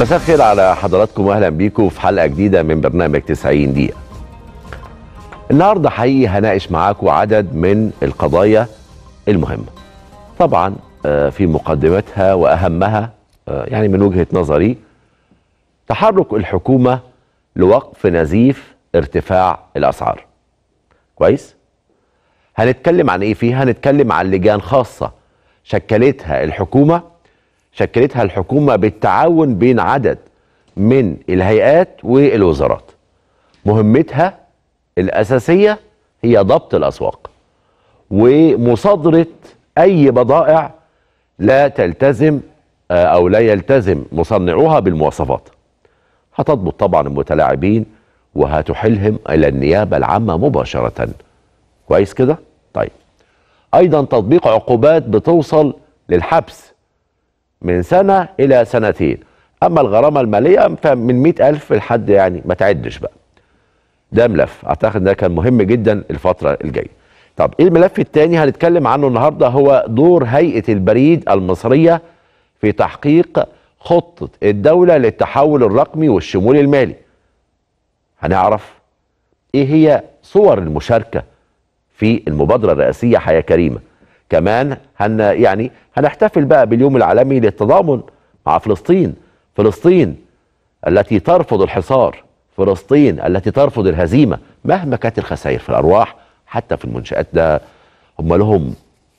مساء الخير على حضراتكم واهلا بيكم في حلقه جديده من برنامج 90 دقيقه. النهارده حقيقي هناقش معاكم عدد من القضايا المهمه. طبعا آه، في مقدمتها واهمها آه، يعني من وجهه نظري تحرك الحكومه لوقف نزيف ارتفاع الاسعار. كويس؟ هنتكلم عن ايه فيها؟ هنتكلم عن لجان خاصه شكلتها الحكومه شكلتها الحكومه بالتعاون بين عدد من الهيئات والوزارات. مهمتها الاساسيه هي ضبط الاسواق ومصادره اي بضائع لا تلتزم آه، او لا يلتزم مصنعوها بالمواصفات. هتضبط طبعا المتلاعبين وهتحيلهم الى النيابه العامه مباشره. كويس كده؟ طيب. ايضا تطبيق عقوبات بتوصل للحبس من سنه الى سنتين. اما الغرامه الماليه فمن 100000 لحد يعني ما تعدش بقى. ده ملف اعتقد ده كان مهم جدا الفتره الجايه. طب ايه الملف الثاني هنتكلم عنه النهارده هو دور هيئه البريد المصريه في تحقيق خطه الدوله للتحول الرقمي والشمول المالي. هنعرف ايه هي صور المشاركه في المبادره الرئاسيه حياه كريمه. كمان هن يعني هنحتفل بقى باليوم العالمي للتضامن مع فلسطين. فلسطين التي ترفض الحصار فلسطين التي ترفض الهزيمه مهما كانت الخسائر في الارواح حتى في المنشات ده هم لهم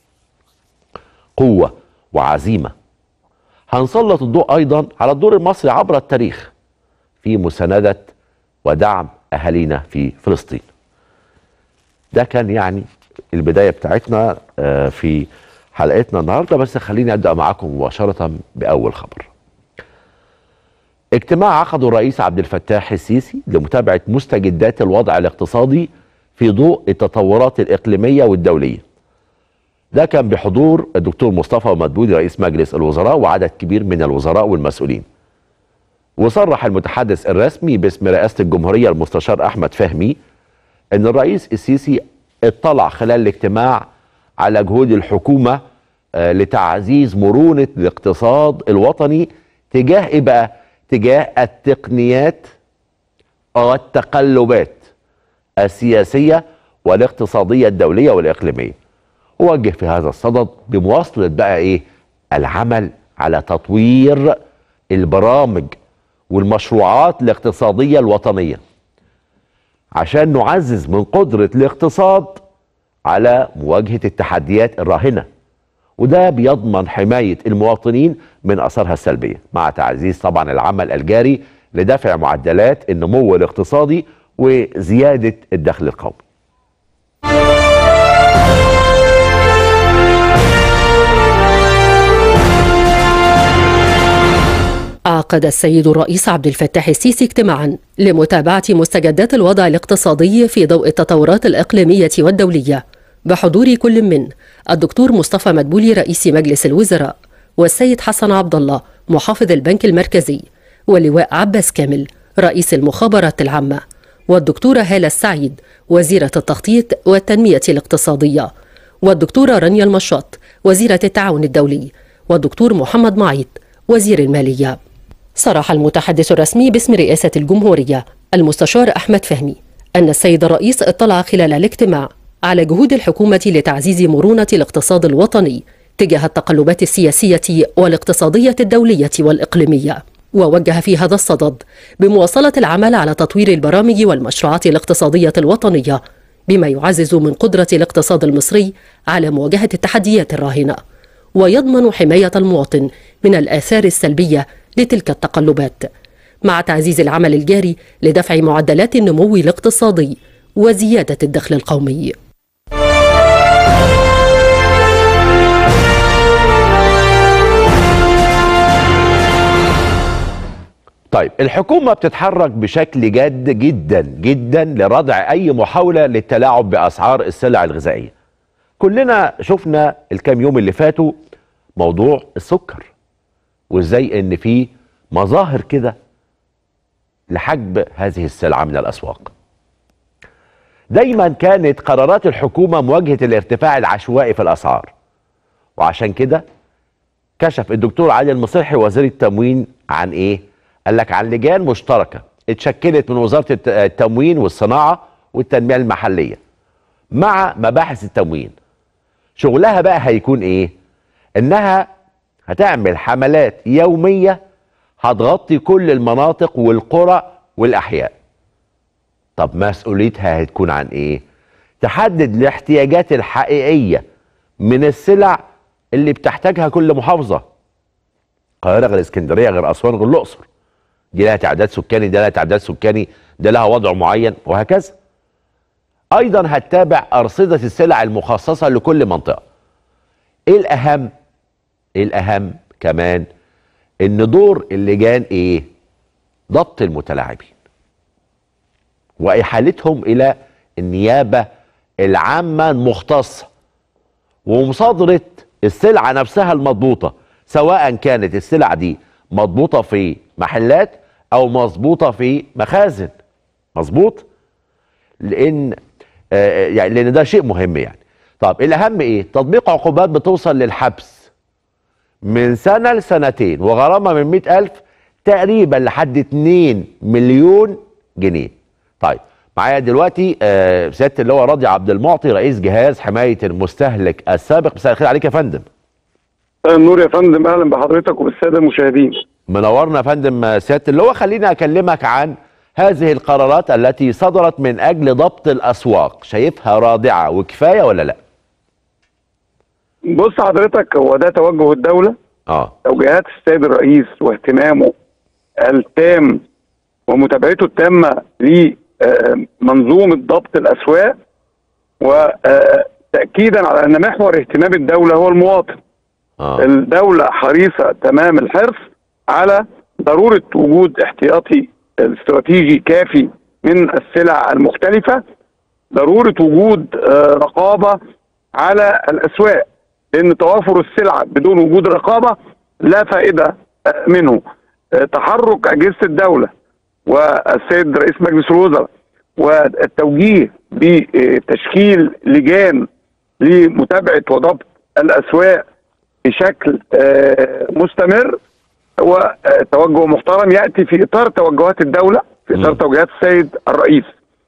قوه وعزيمه هنسلط الضوء ايضا على الدور المصري عبر التاريخ في مسانده ودعم اهالينا في فلسطين ده كان يعني البدايه بتاعتنا آه، في حلقتنا النهارده بس خليني ابدا معاكم مباشره باول خبر اجتماع عقده الرئيس عبد الفتاح السيسي لمتابعة مستجدات الوضع الاقتصادي في ضوء التطورات الإقليمية والدولية ده كان بحضور الدكتور مصطفى مدبولي رئيس مجلس الوزراء وعدد كبير من الوزراء والمسؤولين وصرح المتحدث الرسمي باسم رئاسة الجمهورية المستشار أحمد فهمي أن الرئيس السيسي اطلع خلال الاجتماع على جهود الحكومة آه، لتعزيز مرونة الاقتصاد الوطني تجاه إيه بقى؟ تجاه التقنيات والتقلبات السياسية والاقتصادية الدولية والإقليمية ووجه في هذا الصدد بمواصلة بقى إيه العمل على تطوير البرامج والمشروعات الاقتصادية الوطنية عشان نعزز من قدرة الاقتصاد على مواجهة التحديات الراهنة وده بيضمن حماية المواطنين من أثارها السلبية مع تعزيز طبعا العمل الجاري لدفع معدلات النمو الاقتصادي وزيادة الدخل القومي عقد السيد الرئيس عبد الفتاح السيسي اجتماعا لمتابعة مستجدات الوضع الاقتصادي في ضوء التطورات الإقليمية والدولية بحضور كل من الدكتور مصطفى مدبولي رئيس مجلس الوزراء والسيد حسن عبد الله محافظ البنك المركزي واللواء عباس كامل رئيس المخابرات العامة والدكتورة هالة السعيد وزيرة التخطيط والتنمية الاقتصادية والدكتورة رانيا المشاط وزيرة التعاون الدولي والدكتور محمد معيط وزير المالية صرح المتحدث الرسمي باسم رئاسة الجمهورية المستشار أحمد فهمي أن السيد الرئيس اطلع خلال الاجتماع على جهود الحكومة لتعزيز مرونة الاقتصاد الوطني تجاه التقلبات السياسية والاقتصادية الدولية والإقليمية ووجه في هذا الصدد بمواصلة العمل على تطوير البرامج والمشروعات الاقتصادية الوطنية بما يعزز من قدرة الاقتصاد المصري على مواجهة التحديات الراهنة ويضمن حماية المواطن من الآثار السلبية لتلك التقلبات مع تعزيز العمل الجاري لدفع معدلات النمو الاقتصادي وزيادة الدخل القومي طيب الحكومة بتتحرك بشكل جاد جدا جدا لردع أي محاولة للتلاعب بأسعار السلع الغذائية كلنا شفنا الكام يوم اللي فاتوا موضوع السكر وازاي ان في مظاهر كده لحجب هذه السلعة من الأسواق دايما كانت قرارات الحكومة مواجهة الارتفاع العشوائي في الأسعار وعشان كده كشف الدكتور علي المصلحي وزير التموين عن ايه قال لك عن لجان مشتركه اتشكلت من وزاره الت- التموين والصناعه والتنميه المحليه مع مباحث التموين شغلها بقى هيكون ايه انها هتعمل حملات يوميه هتغطي كل المناطق والقرى والاحياء طب مسؤوليتها هتكون عن ايه تحدد الاحتياجات الحقيقيه من السلع اللي بتحتاجها كل محافظه القاهره غير اسكندريه غير اسوان غير الاقصر دي لها تعداد سكاني ده لها تعداد سكاني ده لها وضع معين وهكذا ايضا هتتابع ارصده السلع المخصصه لكل منطقه ايه الاهم ايه الاهم كمان ان دور اللجان ايه ضبط المتلاعبين واحالتهم الى النيابه العامه المختصه ومصادره السلعه نفسها المضبوطه سواء كانت السلع دي مضبوطه في محلات او مظبوطه في مخازن مظبوط لان آه يعني لان ده شيء مهم يعني طب الاهم ايه تطبيق عقوبات بتوصل للحبس من سنه لسنتين وغرامه من مئة ألف تقريبا لحد 2 مليون جنيه طيب معايا دلوقتي آه سياده اللي هو راضي عبد المعطي رئيس جهاز حمايه المستهلك السابق مساء الخير عليك يا فندم النور يا فندم اهلا بحضرتك وبالساده المشاهدين منورنا يا فندم آه، سياده اللي هو خليني اكلمك عن هذه القرارات التي صدرت من اجل ضبط الاسواق شايفها رادعه وكفايه ولا لا بص حضرتك هو ده توجه الدوله اه توجيهات السيد الرئيس واهتمامه التام ومتابعته التامه لمنظومه ضبط الاسواق وتاكيدا على ان محور اهتمام الدوله هو المواطن اه الدولة حريصة تمام الحرص على ضرورة وجود احتياطي استراتيجي كافي من السلع المختلفة ضرورة وجود آه، رقابة على الأسواق لأن توافر السلع بدون وجود رقابة لا فائدة آه، منه آه، تحرك أجهزة الدولة والسيد رئيس مجلس الوزراء والتوجيه بتشكيل لجان لمتابعة وضبط الأسواق بشكل آه، مستمر هو آه، توجه محترم ياتي في اطار توجهات الدوله في اطار مم. توجهات السيد الرئيس.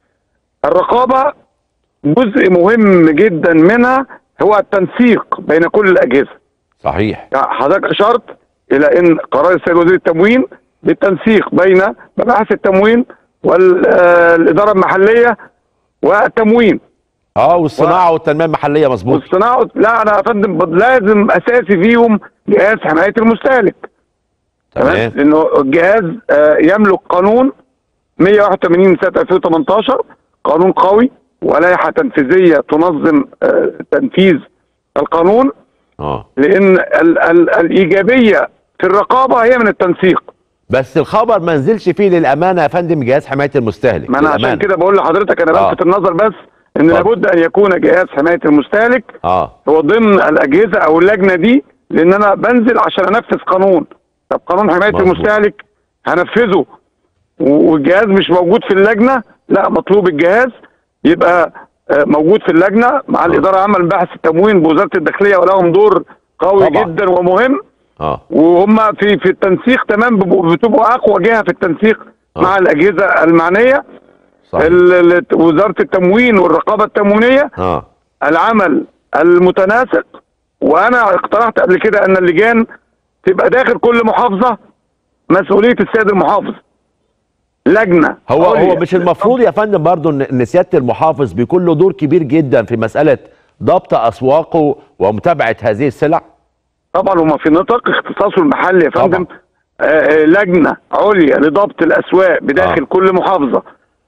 الرقابه جزء مهم جدا منها هو التنسيق بين كل الاجهزه. صحيح يعني حضرتك اشرت الى ان قرار السيد وزير التموين بالتنسيق بين مباحث التموين والاداره المحليه والتموين. اه والصناعه والتنميه المحليه مظبوط والصناعه لا انا يا فندم ب- لازم اساسي فيهم جهاز حمايه المستهلك تمام لانه الجهاز آه، يملك قانون 181 سنه 2018 قانون قوي ولائحه تنفيذيه تنظم آه، تنفيذ القانون اه لان ال ال الايجابيه في الرقابه هي من التنسيق بس الخبر ما نزلش فيه للامانه يا فندم جهاز حمايه المستهلك ما انا عشان للأمانة. كده بقول لحضرتك انا آه. بلفت النظر بس ان اتفضل. لابد ان يكون جهاز حمايه المستهلك اه هو ضمن الاجهزه او اللجنه دي لان انا بنزل عشان انفذ قانون طب قانون حمايه مظبوط. المستهلك هنفذه و- والجهاز مش موجود في اللجنه لا مطلوب الجهاز يبقى آه، موجود في اللجنه مع الاداره العامه لمباحث التموين بوزاره الداخليه ولهم دور قوي طبعا. جدا ومهم اه وهم في في التنسيق تمام بيبقوا- بتبقوا اقوى جهه في التنسيق آه. مع الاجهزه المعنيه صحيح ال- ال- وزاره التموين والرقابه التموينيه اه العمل المتناسق وانا اقترحت قبل كده ان اللجان تبقى داخل كل محافظه مسؤوليه السيد المحافظ لجنه هو عليا. هو مش المفروض يا فندم برضو ان إن سياده المحافظ بيكون له دور كبير جدا في مساله ضبط اسواقه ومتابعه هذه السلع طبعا هما في نطاق اختصاصه المحلي يا فندم طبعا. آه آه، لجنه عليا لضبط الاسواق بداخل آه. كل محافظه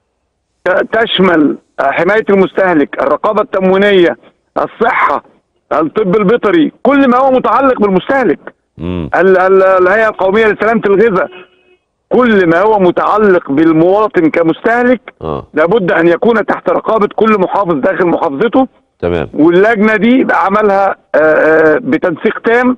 ت- تشمل آه، حمايه المستهلك الرقابه التموينيه الصحه الطب البيطري كل ما هو متعلق بالمستهلك امم ال- ال- الهيئه القوميه لسلامه الغذاء كل ما هو متعلق بالمواطن كمستهلك اه لابد ان يكون تحت رقابه كل محافظ داخل محافظته تمام واللجنه دي يبقى عملها آه، آه، بتنسيق تام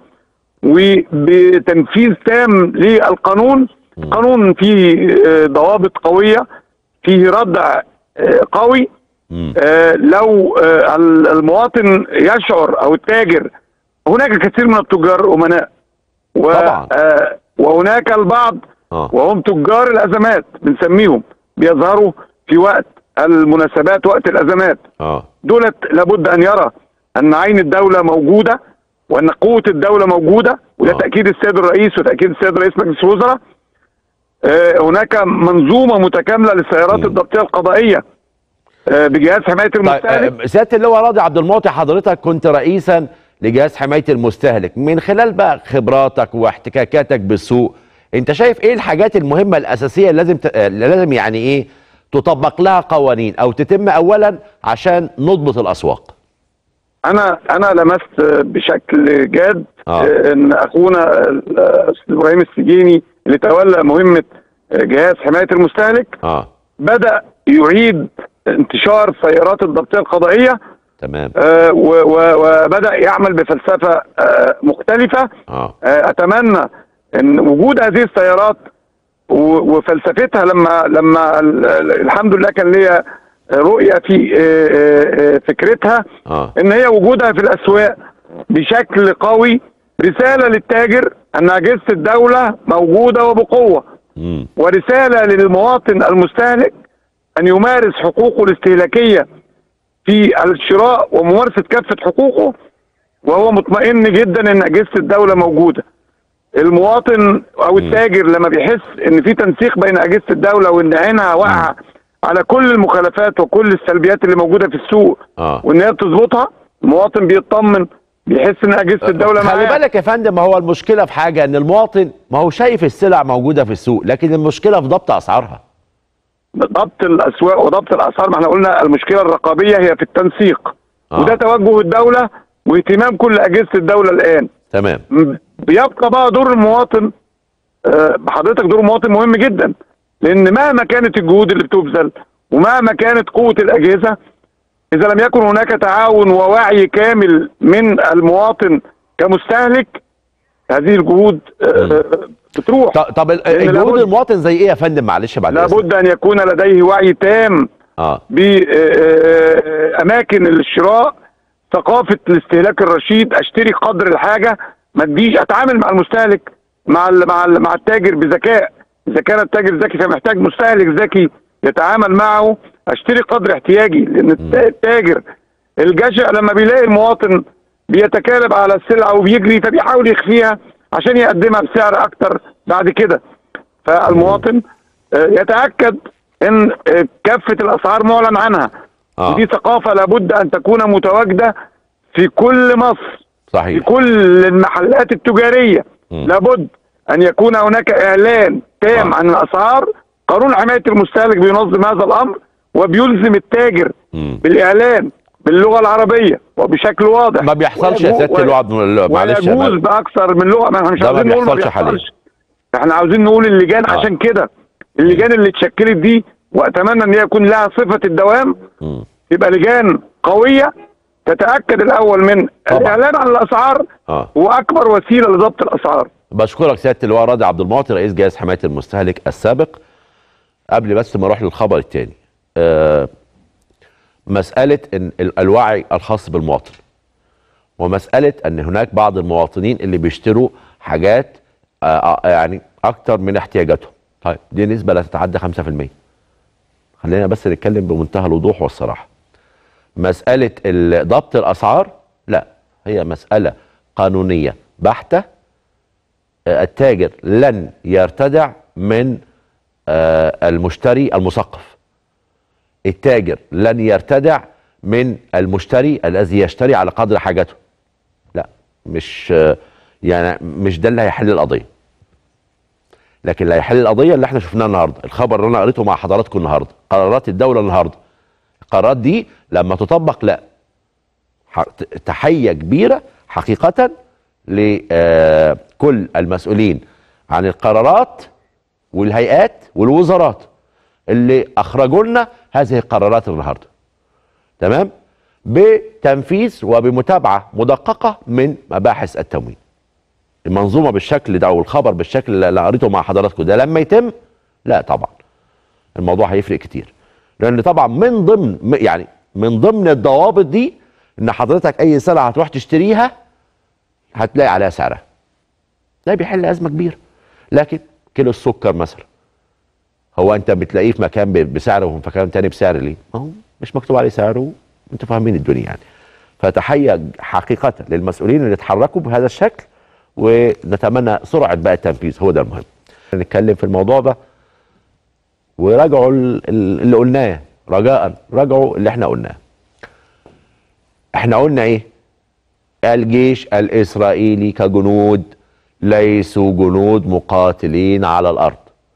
وبتنفيذ تام للقانون قانون فيه آه، ضوابط قويه فيه ردع آه، قوي امم آه، لو آه، ال- المواطن يشعر او التاجر هناك كثير من التجار امناء و طبعا. آه، وهناك البعض اه وهم تجار الازمات بنسميهم بيظهروا في وقت المناسبات وقت الازمات اه دولت لابد ان يرى ان عين الدوله موجوده وان قوه الدوله موجوده وده آه. تاكيد السيد الرئيس وتاكيد السيد رئيس مجلس الوزراء آه، هناك منظومه متكامله للسيارات مم. الضبطيه القضائيه آه، بجهاز حمايه طيب المستهلك آه، سياده اللواء راضي عبد المعطي حضرتك كنت رئيسا لجهاز حمايه المستهلك من خلال بقى خبراتك واحتكاكاتك بالسوق انت شايف ايه الحاجات المهمه الاساسيه اللي لازم ت... آه، اللي لازم يعني ايه تطبق لها قوانين او تتم اولا عشان نضبط الاسواق انا انا لمست بشكل جاد آه. آه، ان اخونا الاستاذ ابراهيم السجيني اللي تولى مهمه آه، جهاز حمايه المستهلك اه بدا يعيد انتشار سيارات الضبطيه القضائيه تمام آه، و- و- وبدا يعمل بفلسفه آه، مختلفه اه آه، اتمنى ان وجود هذه السيارات و- وفلسفتها لما لما ال- ال- الحمد لله كان ليا رؤيه في آه، آه، آه، فكرتها اه ان هي وجودها في الاسواق بشكل قوي رساله للتاجر ان اجهزه الدوله موجوده وبقوه امم ورساله للمواطن المستهلك ان يمارس حقوقه الاستهلاكيه في الشراء وممارسه كافه حقوقه وهو مطمئن جدا ان اجهزه الدوله موجوده. المواطن او التاجر لما بيحس ان في تنسيق بين اجهزه الدوله وان عينها واقعه على كل المخالفات وكل السلبيات اللي موجوده في السوق اه وان هي بتظبطها المواطن بيطمن بيحس ان اجهزه الدوله خلي معاه بالك يا فندم ما هو المشكله في حاجه ان المواطن ما هو شايف السلع موجوده في السوق لكن المشكله في ضبط اسعارها ضبط الاسواق وضبط الاسعار ما احنا قلنا المشكله الرقابيه هي في التنسيق آه. وده توجه الدوله واهتمام كل اجهزه الدوله الان تمام م- بيبقى بقى دور المواطن آه، حضرتك دور المواطن مهم جدا لان مهما كانت الجهود اللي بتبذل ومهما كانت قوه الاجهزه اذا لم يكن هناك تعاون ووعي كامل من المواطن كمستهلك هذه الجهود آه، بتروح ط- طب ال- لأن الجهود لابد- المواطن زي ايه يا فندم معلش بعد إذنك. لابد ان يكون لديه وعي تام اه باماكن الشراء ثقافه الاستهلاك الرشيد اشتري قدر الحاجه ما تجيش اتعامل مع المستهلك مع ال مع ال مع التاجر بذكاء اذا كان التاجر ذكي فمحتاج مستهلك ذكي يتعامل معه اشتري قدر احتياجي لان الت- التاجر الجشع لما بيلاقي المواطن بيتكالب على السلعه وبيجري فبيحاول يخفيها عشان يقدمها بسعر اكتر بعد كده فالمواطن آه، يتاكد ان آه، كافه الاسعار معلن عنها آه. ودي ثقافه لابد ان تكون متواجده في كل مصر في صحيح كل المحلات التجاريه مم. لابد ان يكون هناك اعلان تام آه. عن الاسعار قانون حمايه المستهلك بينظم هذا الامر وبيلزم التاجر مم. بالاعلان باللغه العربيه وبشكل واضح ما بيحصلش يا ويجو- سياده الوعد معلش يا ويجوز فندم. باكثر من لغه ما احنا مش ده ما عاوزين نقول ما بيحصلش حاليا. بيحصلش احنا عاوزين نقول اللجان آه. عشان كده اللجان اللي اتشكلت دي واتمنى ان هي يكون لها صفه الدوام مم. يبقى لجان قويه تتاكد الاول من طبعا. الاعلان عن الاسعار اه هو اكبر وسيله لضبط الاسعار بشكرك سياده اللواء راضي عبد المعطي رئيس جهاز حمايه المستهلك السابق قبل بس ما اروح للخبر الثاني آه مساله ان ال- الوعي الخاص بالمواطن ومساله ان هناك بعض المواطنين اللي بيشتروا حاجات آه آه، يعني اكتر من احتياجاتهم طيب دي نسبه لا تتعدى 5% خلينا بس نتكلم بمنتهى الوضوح والصراحه مساله ال- ضبط الاسعار لا هي مساله قانونيه بحته آه، التاجر لن يرتدع من آه، المشتري المثقف التاجر لن يرتدع من المشتري الذي يشتري على قدر حاجته لا مش آه، يعني مش ده اللي هيحل القضيه لكن اللي هيحل القضيه اللي احنا شفناه النهارده الخبر اللي انا قريته مع حضراتكم النهارده قرارات الدوله النهارده القرارات دي لما تطبق لا ح- تحيه كبيره حقيقه لكل المسؤولين عن القرارات والهيئات والوزارات اللي اخرجوا لنا هذه القرارات النهارده تمام بتنفيذ وبمتابعه مدققه من مباحث التموين المنظومه بالشكل ده او الخبر بالشكل اللي قريته مع حضراتكم ده لما يتم لا طبعا الموضوع هيفرق كتير لان طبعا من ضمن م- يعني من ضمن الضوابط دي ان حضرتك اي سلعه هتروح تشتريها هتلاقي عليها سعرها ده بيحل ازمه كبيره لكن كيلو السكر مثلا هو انت بتلاقيه في مكان ب- بسعر وفي مكان تاني بسعر ليه؟ ما هو مش مكتوب عليه سعره انتوا فاهمين الدنيا يعني فتحيه حقيقه للمسؤولين اللي اتحركوا بهذا الشكل ونتمنى سرعه بقى التنفيذ هو ده المهم. نتكلم في الموضوع ده وراجعوا ال- ال- اللي قلناه رجاء راجعوا اللي احنا قلناه. احنا قلنا ايه؟ الجيش الاسرائيلي كجنود ليسوا جنود مقاتلين على الارض.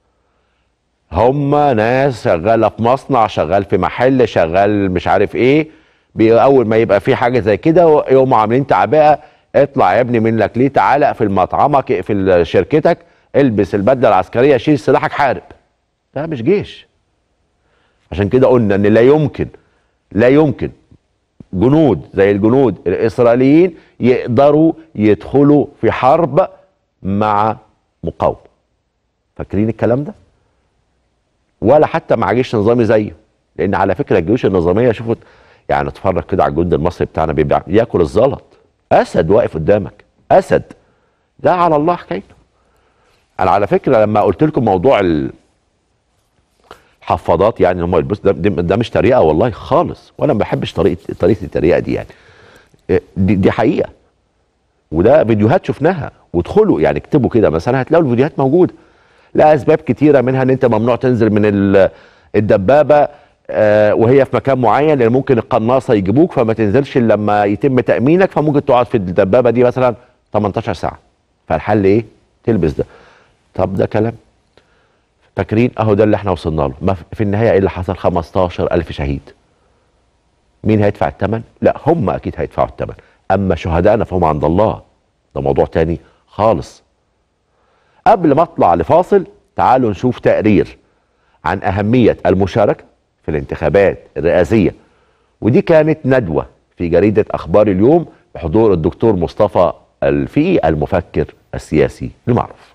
هم ناس شغاله في مصنع شغال في محل شغال مش عارف ايه بي- اول ما يبقى في حاجه زي كده يقوموا عاملين تعبئه اطلع يا ابني منك ليه تعالى اقفل مطعمك اقفل شركتك البس البدله العسكريه شيل سلاحك حارب ده مش جيش عشان كده قلنا ان لا يمكن لا يمكن جنود زي الجنود الاسرائيليين يقدروا يدخلوا في حرب مع مقاومه فاكرين الكلام ده ولا حتى مع جيش نظامي زيه لان على فكره الجيوش النظاميه شوفوا يعني اتفرج كده على الجند المصري بتاعنا بيبقى ياكل الزلط اسد واقف قدامك اسد ده على الله حكايته انا على فكره لما قلت لكم موضوع ال- الحفاضات يعني هم يلبسوا ده, ده, ده مش طريقه والله خالص وانا ما بحبش طريقه طريقه الطريقه دي يعني إيه، دي, دي حقيقه وده فيديوهات شفناها وادخلوا يعني اكتبوا كده مثلا هتلاقوا الفيديوهات موجوده لاسباب كتيره منها ان انت ممنوع تنزل من ال- الدبابه آه، وهي في مكان معين لان ممكن القناصه يجيبوك فما تنزلش الا لما يتم تامينك فممكن تقعد في الدبابه دي مثلا 18 ساعه فالحل ايه؟ تلبس ده طب ده كلام فاكرين اهو ده اللي احنا وصلنا له ما في- في النهايه ايه اللي حصل 15000 شهيد مين هيدفع الثمن؟ لا هم اكيد هيدفعوا الثمن اما شهدائنا فهم عند الله ده موضوع تاني خالص قبل ما اطلع لفاصل تعالوا نشوف تقرير عن اهميه المشاركه في الانتخابات الرئاسيه ودي كانت ندوه في جريده اخبار اليوم بحضور الدكتور مصطفى الفقي المفكر السياسي المعروف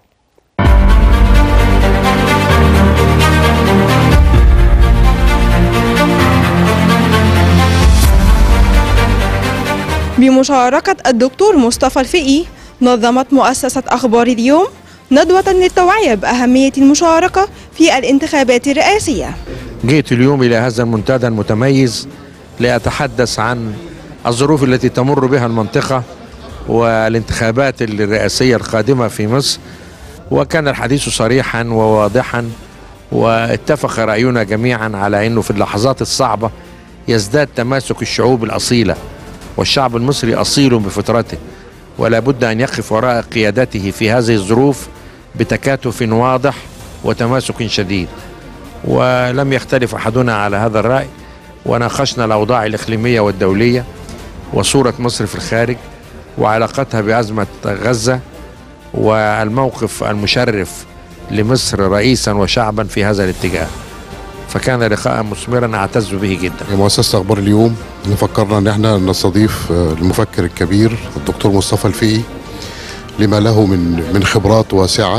بمشاركة الدكتور مصطفى الفقي نظمت مؤسسة أخبار اليوم ندوة للتوعية بأهمية المشاركة في الانتخابات الرئاسية جئت اليوم إلى هذا المنتدى المتميز لأتحدث عن الظروف التي تمر بها المنطقة والانتخابات الرئاسية القادمة في مصر وكان الحديث صريحا وواضحا واتفق رأينا جميعا على أنه في اللحظات الصعبة يزداد تماسك الشعوب الأصيلة والشعب المصري أصيل بفطرته ولا بد أن يقف وراء قيادته في هذه الظروف بتكاتف واضح وتماسك شديد ولم يختلف احدنا على هذا الراي وناقشنا الاوضاع الاقليميه والدوليه وصوره مصر في الخارج وعلاقتها بازمه غزه والموقف المشرف لمصر رئيسا وشعبا في هذا الاتجاه فكان لقاء مثمرا اعتز به جدا مؤسسة أخبار اليوم نفكرنا إن احنا نستضيف آه، المفكر الكبير الدكتور مصطفى الفقي لما له من من خبرات واسعة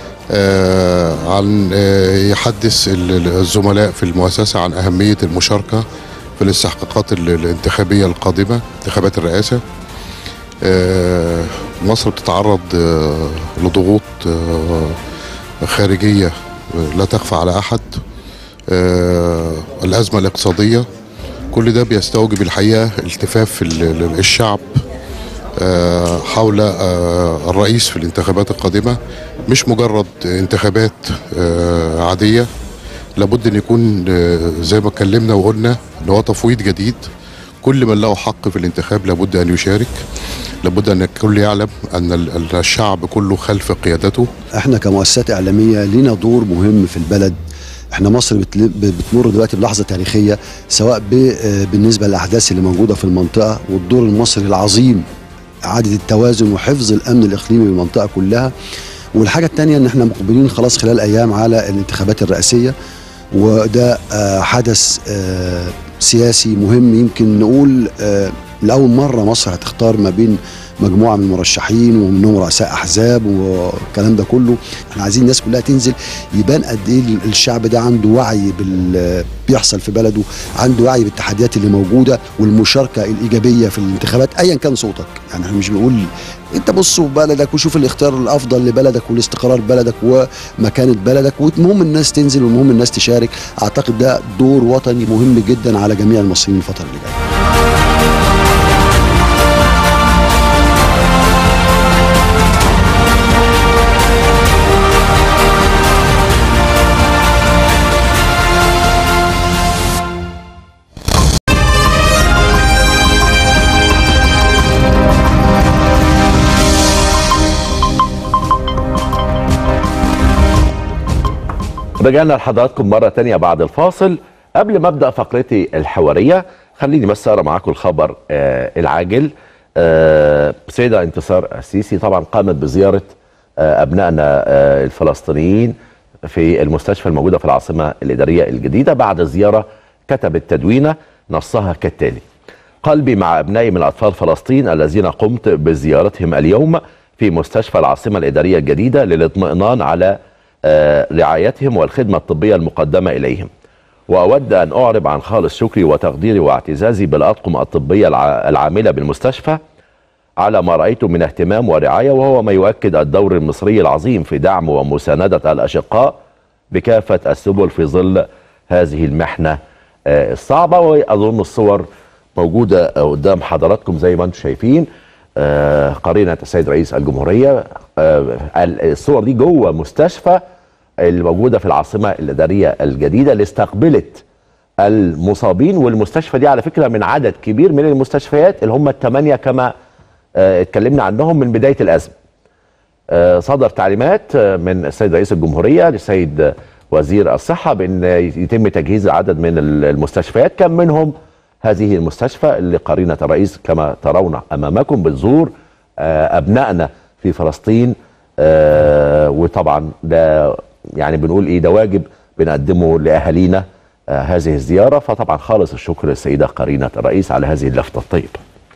آه، عن آه، يحدث ال- ال- الزملاء في المؤسسة عن أهمية المشاركة في الاستحقاقات ال- الانتخابية القادمة انتخابات الرئاسة آه، مصر بتتعرض آه، لضغوط آه، خارجية آه، لا تخفى على أحد آه، الأزمة الاقتصادية كل ده بيستوجب الحقيقة التفاف ال- ال- الشعب آه، حول آه، الرئيس في الانتخابات القادمة مش مجرد انتخابات آه، عادية لابد ان يكون آه، زي ما اتكلمنا وقلنا ان هو تفويض جديد كل من له حق في الانتخاب لابد ان يشارك لابد ان الكل يعلم ان ال- الشعب كله خلف قيادته احنا كمؤسسات اعلاميه لينا دور مهم في البلد احنا مصر بتل- بتمر دلوقتي بلحظه تاريخيه سواء ب- آه، بالنسبه للاحداث اللي موجوده في المنطقه والدور المصري العظيم اعاده التوازن وحفظ الامن الاقليمي للمنطقه كلها والحاجه الثانيه ان احنا مقبلين خلاص خلال ايام على الانتخابات الرئاسيه وده آه، حدث آه، سياسي مهم يمكن نقول آه، لاول مره مصر هتختار ما بين مجموعه من المرشحين ومنهم رؤساء احزاب والكلام ده كله احنا عايزين الناس كلها تنزل يبان قد ايه الشعب ده عنده وعي بال بيحصل في بلده عنده وعي بالتحديات اللي موجوده والمشاركه الايجابيه في الانتخابات ايا كان صوتك يعني احنا مش بنقول انت بص في بلدك وشوف الاختيار الافضل لبلدك والاستقرار بلدك ومكانه بلدك والمهم الناس تنزل والمهم الناس تشارك اعتقد ده دور وطني مهم جدا على جميع المصريين الفتره اللي جايه رجعنا لحضراتكم مرة تانية بعد الفاصل قبل ما ابدأ فقرتي الحوارية خليني بس اقرا معاكم الخبر آه العاجل آه سيدة انتصار السيسي طبعا قامت بزيارة آه ابنائنا آه الفلسطينيين في المستشفى الموجودة في العاصمة الإدارية الجديدة بعد زيارة كتبت تدوينة نصها كالتالي قلبي مع أبنائي من أطفال فلسطين الذين قمت بزيارتهم اليوم في مستشفى العاصمة الإدارية الجديدة للاطمئنان على آه، رعايتهم والخدمة الطبية المقدمة إليهم وأود أن أعرب عن خالص شكري وتقديري واعتزازي بالأطقم الطبية الع- العاملة بالمستشفى على ما رأيته من اهتمام ورعاية وهو ما يؤكد الدور المصري العظيم في دعم ومساندة الأشقاء بكافة السبل في ظل هذه المحنة آه، الصعبة وأظن الصور موجودة قدام حضراتكم زي ما انتم شايفين آه، قرينة السيد رئيس الجمهورية آه، الصور دي جوه مستشفى الموجودة في العاصمة الإدارية الجديدة اللي استقبلت المصابين والمستشفى دي على فكرة من عدد كبير من المستشفيات اللي هم الثمانية كما آه، اتكلمنا عنهم من بداية الأزمة آه، صدر تعليمات آه، من السيد رئيس الجمهورية للسيد آه، وزير الصحة بأن يتم تجهيز عدد من المستشفيات كم منهم هذه المستشفى اللي قرينة الرئيس كما ترون أمامكم بتزور آه، أبنائنا في فلسطين آه، وطبعا ده يعني بنقول إيه ده واجب بنقدمه لأهالينا آه، هذه الزيارة فطبعا خالص الشكر للسيدة قرينة الرئيس على هذه اللفتة الطيبة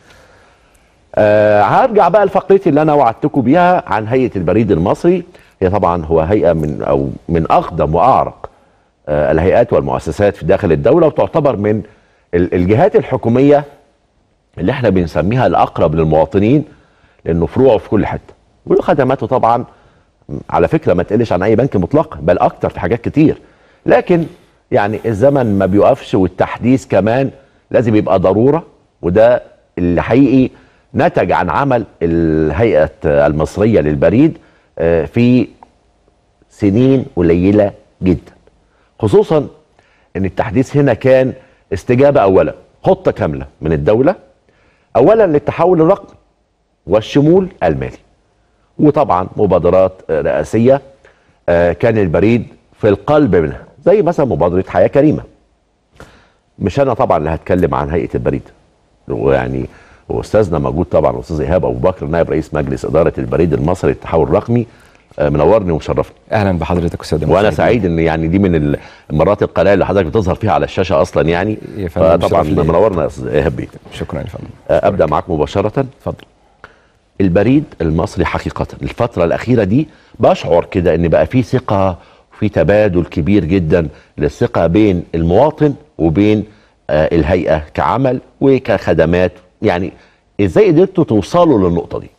آه هرجع بقى لفقرتي اللي انا وعدتكم بيها عن هيئه البريد المصري هي طبعا هو هيئه من او من اقدم واعرق آه الهيئات والمؤسسات في داخل الدوله وتعتبر من ال- الجهات الحكوميه اللي احنا بنسميها الاقرب للمواطنين لانه فروعه في كل حته وخدماته طبعا على فكره ما تقلش عن اي بنك مطلقا بل اكتر في حاجات كتير لكن يعني الزمن ما بيوقفش والتحديث كمان لازم يبقى ضروره وده اللي حقيقي نتج عن عمل الهيئه المصريه للبريد آه، في سنين قليله جدا خصوصا ان التحديث هنا كان استجابه اولا خطه كامله من الدوله اولا للتحول الرقمي والشمول المالي وطبعا مبادرات آه، رئاسيه آه، كان البريد في القلب منها زي مثلا مبادره حياه كريمه مش انا طبعا اللي هتكلم عن هيئه البريد ويعني واستاذنا موجود طبعا استاذ ايهاب ابو بكر نائب رئيس مجلس اداره البريد المصري للتحول الرقمي آه، منورني ومشرفني اهلا بحضرتك استاذ وانا سعيد ان يعني دي من المرات القليله اللي حضرتك بتظهر فيها على الشاشه اصلا يعني يا فندم، فطبعا شرف ليا. منورنا يا استاذ ايهاب بيه شكرا يا فندم آه، ابدا معاك مباشره اتفضل البريد المصري حقيقة الفترة الأخيرة دي بشعر كده إن بقى في ثقة وفي تبادل كبير جدا للثقة بين المواطن وبين آه الهيئة كعمل وكخدمات يعني إزاي قدرتوا توصلوا للنقطة دي؟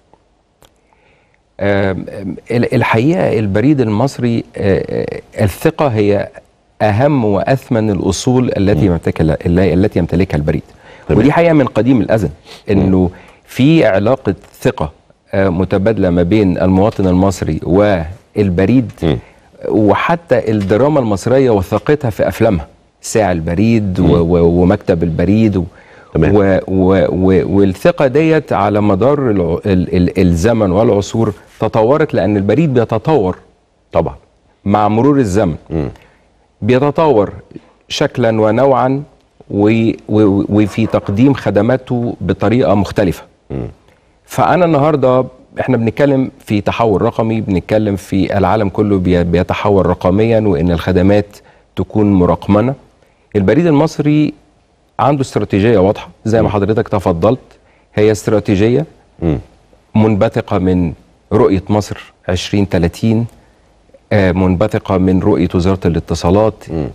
آم، آم، ال- الحقيقه البريد المصري آه، آه، الثقه هي اهم واثمن الاصول التي يمتلكها التي يمتلكها البريد تمام. ودي حقيقه من قديم الازل انه في علاقه ثقه آه، متبادله ما بين المواطن المصري والبريد مم. وحتى الدراما المصريه وثقتها في افلامها ساعة البريد و- و- ومكتب البريد و تمام. و و و والثقة ديت على مدار الع- ال ال الزمن والعصور تطورت لأن البريد بيتطور طبعا مع مرور الزمن مم. بيتطور شكلا ونوعا و و وفي تقديم خدماته بطريقة مختلفة مم. فأنا النهاردة احنا بنتكلم في تحول رقمي بنتكلم في العالم كله بي- بيتحول رقميا وإن الخدمات تكون مرقمنة البريد المصري عنده استراتيجية واضحة زي ما حضرتك تفضلت هي استراتيجية مم. منبثقه من رؤيه مصر 2030 آه، منبثقه من رؤيه وزاره الاتصالات آه،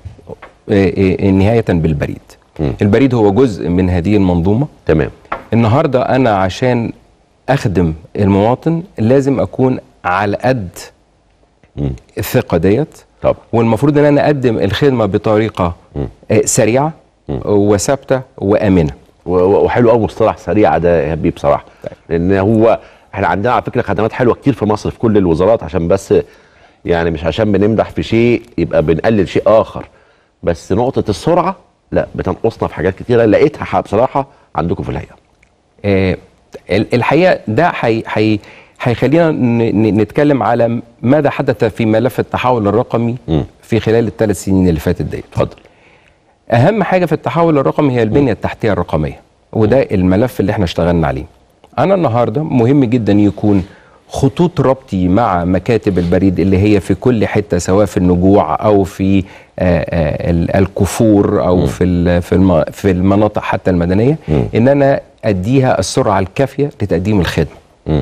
آه، نهايه بالبريد مم. البريد هو جزء من هذه المنظومه تمام النهارده انا عشان اخدم المواطن لازم اكون على قد مم. الثقه ديت طبعا والمفروض ان انا اقدم الخدمه بطريقه آه، سريعه وثابته وامنه و- و- وحلو قوي مصطلح سريع ده يا هبي بصراحه لان هو احنا عندنا على فكره خدمات حلوه كتير في مصر في كل الوزارات عشان بس يعني مش عشان بنمدح في شيء يبقى بنقلل شيء اخر بس نقطه السرعه لا بتنقصنا في حاجات كتيره لقيتها ح- بصراحه عندكم في الهيئه آه، ال- الحقيقه ده حي حي هيخلينا ن- ن- نتكلم على ماذا حدث في ملف التحول الرقمي مم. في خلال الثلاث سنين اللي فاتت ديت اتفضل اهم حاجه في التحول الرقمي هي البنيه التحتيه الرقميه وده الملف اللي احنا اشتغلنا عليه انا النهارده مهم جدا يكون خطوط ربطي مع مكاتب البريد اللي هي في كل حته سواء في النجوع او في آه، آه، ال- الكفور او في ال- في الم- في المناطق حتى المدنيه ان انا اديها السرعه الكافيه لتقديم الخدمه مم.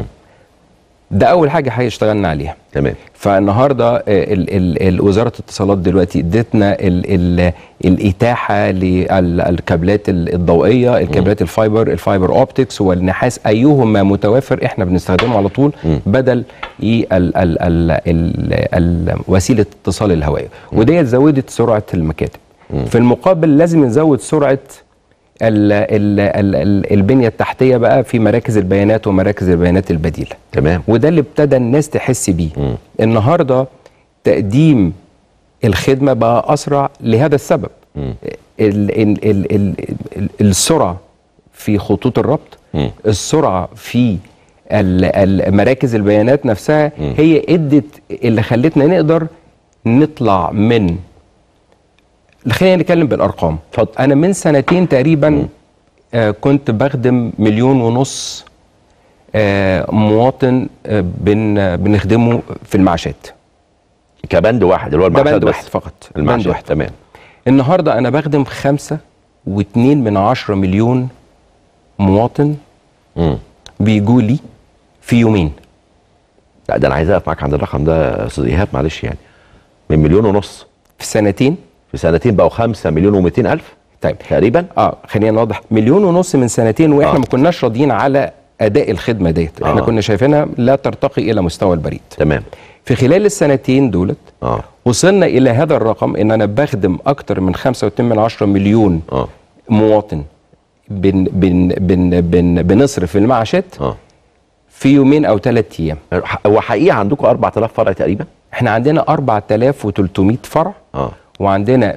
ده اول حاجه هيشتغلنا عليها تمام فالنهارده آه، ال- ال- ال- وزاره الاتصالات دلوقتي ادتنا ال- ال- الاتاحه للكابلات ال- الضوئيه الكابلات الفايبر الفايبر اوبتكس والنحاس ايهما متوافر احنا بنستخدمه على طول بدل ي- ال- ال- ال- ال- ال- وسيله الاتصال الهوائي وديت زودت سرعه المكاتب في المقابل لازم نزود سرعه ال ال ال ال البنيه التحتيه بقى في مراكز البيانات ومراكز البيانات البديله تمام وده اللي ابتدى الناس تحس بيه مم. النهارده تقديم الخدمه بقى اسرع لهذا السبب مم. ال ال ال ال ال السرعه في خطوط الربط مم. السرعه في ال- ال- مراكز البيانات نفسها هي ادت اللي خلتنا نقدر نطلع من خلينا نتكلم بالارقام اتفضل. انا من سنتين تقريبا آه كنت بخدم مليون ونص آه مواطن آه بن بنخدمه في المعاشات كبند واحد اللي هو ده المعاشات بند بس. واحد فقط بند المعاشات واحد تمام النهارده انا بخدم خمسة واتنين من عشرة مليون مواطن مم. بيجوا لي في يومين لا ده انا عايز اقف معاك عند الرقم ده يا استاذ ايهاب معلش يعني من مليون ونص في سنتين في سنتين بقوا 5 مليون و200 الف طيب تقريبا اه خلينا نوضح مليون ونص من سنتين واحنا آه. ما كناش راضيين على اداء الخدمه ديت احنا آه. كنا شايفينها لا ترتقي الى مستوى البريد تمام في خلال السنتين دولت اه وصلنا الى هذا الرقم ان انا بخدم اكتر من 5.2 من عشرة مليون اه مواطن بن بن بن بن بنصرف المعاشات اه في يومين او ثلاث ايام هو حقيقه عندكم 4000 فرع تقريبا احنا عندنا 4300 فرع اه وعندنا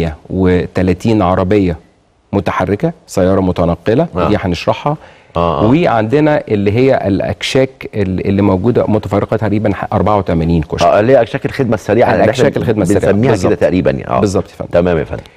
130 عربيه متحركه سياره متنقله آه. دي هنشرحها آه، آه. وعندنا اللي هي الاكشاك اللي اللي موجوده متفرقه تقريبا 84 كشك اه اللي هي اكشاك الخدمه السريعه اللي احنا الأكشاك الخدمة السريعة. بنسميها كده بالظبط. تقريبا يعني اه بالظبط يا فندم. تمام يا فندم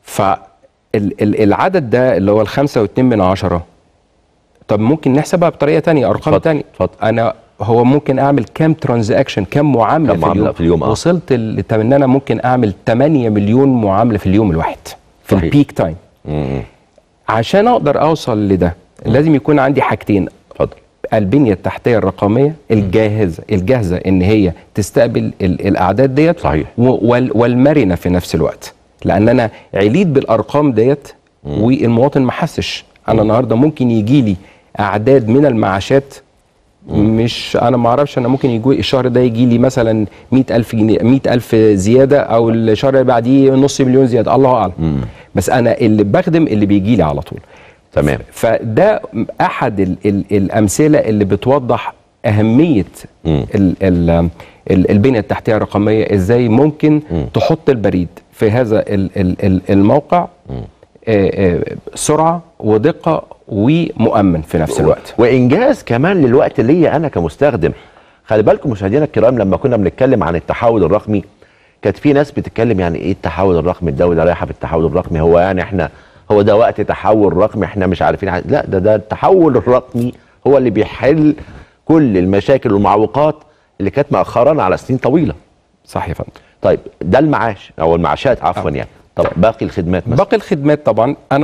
فالعدد ده اللي هو الخمسة واتنين من عشرة طب ممكن نحسبها بطريقة تانية أرقام اتفضل، تانية اتفضل. أنا هو ممكن أعمل كام ترانزاكشن كام معاملة, كام في, معاملة اليوم. في اليوم، آه. وصلت ل- ان أنا ممكن أعمل 8 مليون معاملة في اليوم الواحد في صحيح. البيك تايم مم. عشان أقدر أوصل لده لازم يكون عندي حاجتين اتفضل البنية التحتية الرقمية الجاهزة الجاهزة إن هي تستقبل ال- الأعداد ديت صحيح. و- وال- والمرنة في نفس الوقت لأن أنا عليت بالأرقام ديت والمواطن ما حسش أنا النهاردة ممكن يجي لي أعداد من المعاشات مش انا ما اعرفش انا ممكن يجي الشهر ده يجي لي مثلا 100000 جنيه 100000 زياده او الشهر اللي بعديه نص مليون زياده الله اعلم بس انا اللي بخدم اللي بيجي لي على طول تمام فده احد ال ال الامثله اللي بتوضح اهميه مم. ال ال ال البنيه التحتيه الرقميه ازاي ممكن تحط البريد في هذا ال ال ال الموقع آه، آه، سرعه ودقه ومؤمن في نفس الوقت وانجاز كمان للوقت ليا انا كمستخدم خلي بالكم مشاهدينا الكرام لما كنا بنتكلم عن التحول الرقمي كانت في ناس بتتكلم يعني ايه التحول الرقمي الدوله رايحه في التحول الرقمي هو يعني احنا هو ده وقت تحول رقمي احنا مش عارفين ع- لا ده ده التحول الرقمي هو اللي بيحل كل المشاكل والمعوقات اللي كانت مأخرانا على سنين طويله صح يا فندم طيب ده المعاش او المعاشات عفوا آه. يعني طب باقي الخدمات مثلا باقي الخدمات طبعا انا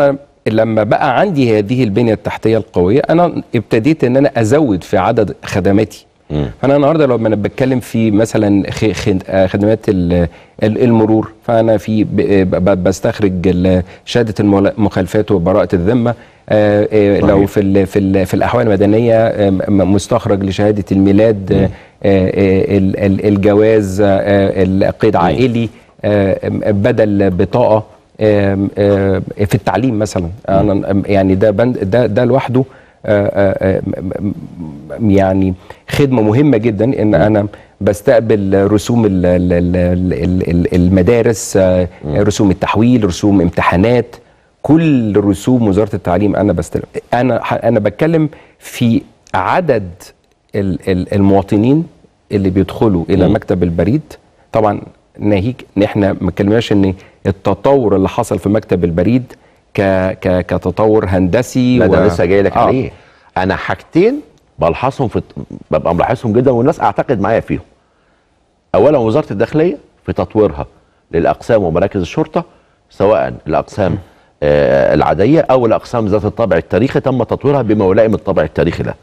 لما بقى عندي هذه البنيه التحتيه القويه انا ابتديت ان انا ازود في عدد خدماتي فانا النهارده لو انا بتكلم في مثلا خ- خد- آه، خدمات ال- ال- المرور فانا في ب- ب- بستخرج ال- شهاده المول- المخالفات وبراءه الذمه آه، آه، لو صحيح. في ال في ال في الاحوال المدنيه آه، م- مستخرج لشهاده الميلاد آه، آه، ال- ال- الجواز آه، آه، القيد عائلي آه، بدل بطاقه آم، آم، في التعليم مثلا انا يعني ده بند ده ده لوحده آه، آه، آه، م- م- يعني خدمه مهمه جدا ان انا بستقبل رسوم ال- ال- ال- ال- ال- المدارس آه، رسوم التحويل رسوم امتحانات كل رسوم وزاره التعليم انا بستلم انا انا بتكلم في عدد ال- ال- المواطنين اللي بيدخلوا الى مكتب البريد طبعا ناهيك ان احنا ما اتكلمناش ان التطور اللي حصل في مكتب البريد ك ك كتطور هندسي لا و- ده لسه جاي لك آه. عليه انا حاجتين بلحظهم في ببقى ملاحظهم جدا والناس اعتقد معايا فيهم اولا وزاره الداخليه في تطويرها للاقسام ومراكز الشرطه سواء الاقسام آه العاديه او الاقسام ذات الطابع التاريخي تم تطويرها بما يلائم الطابع التاريخي ده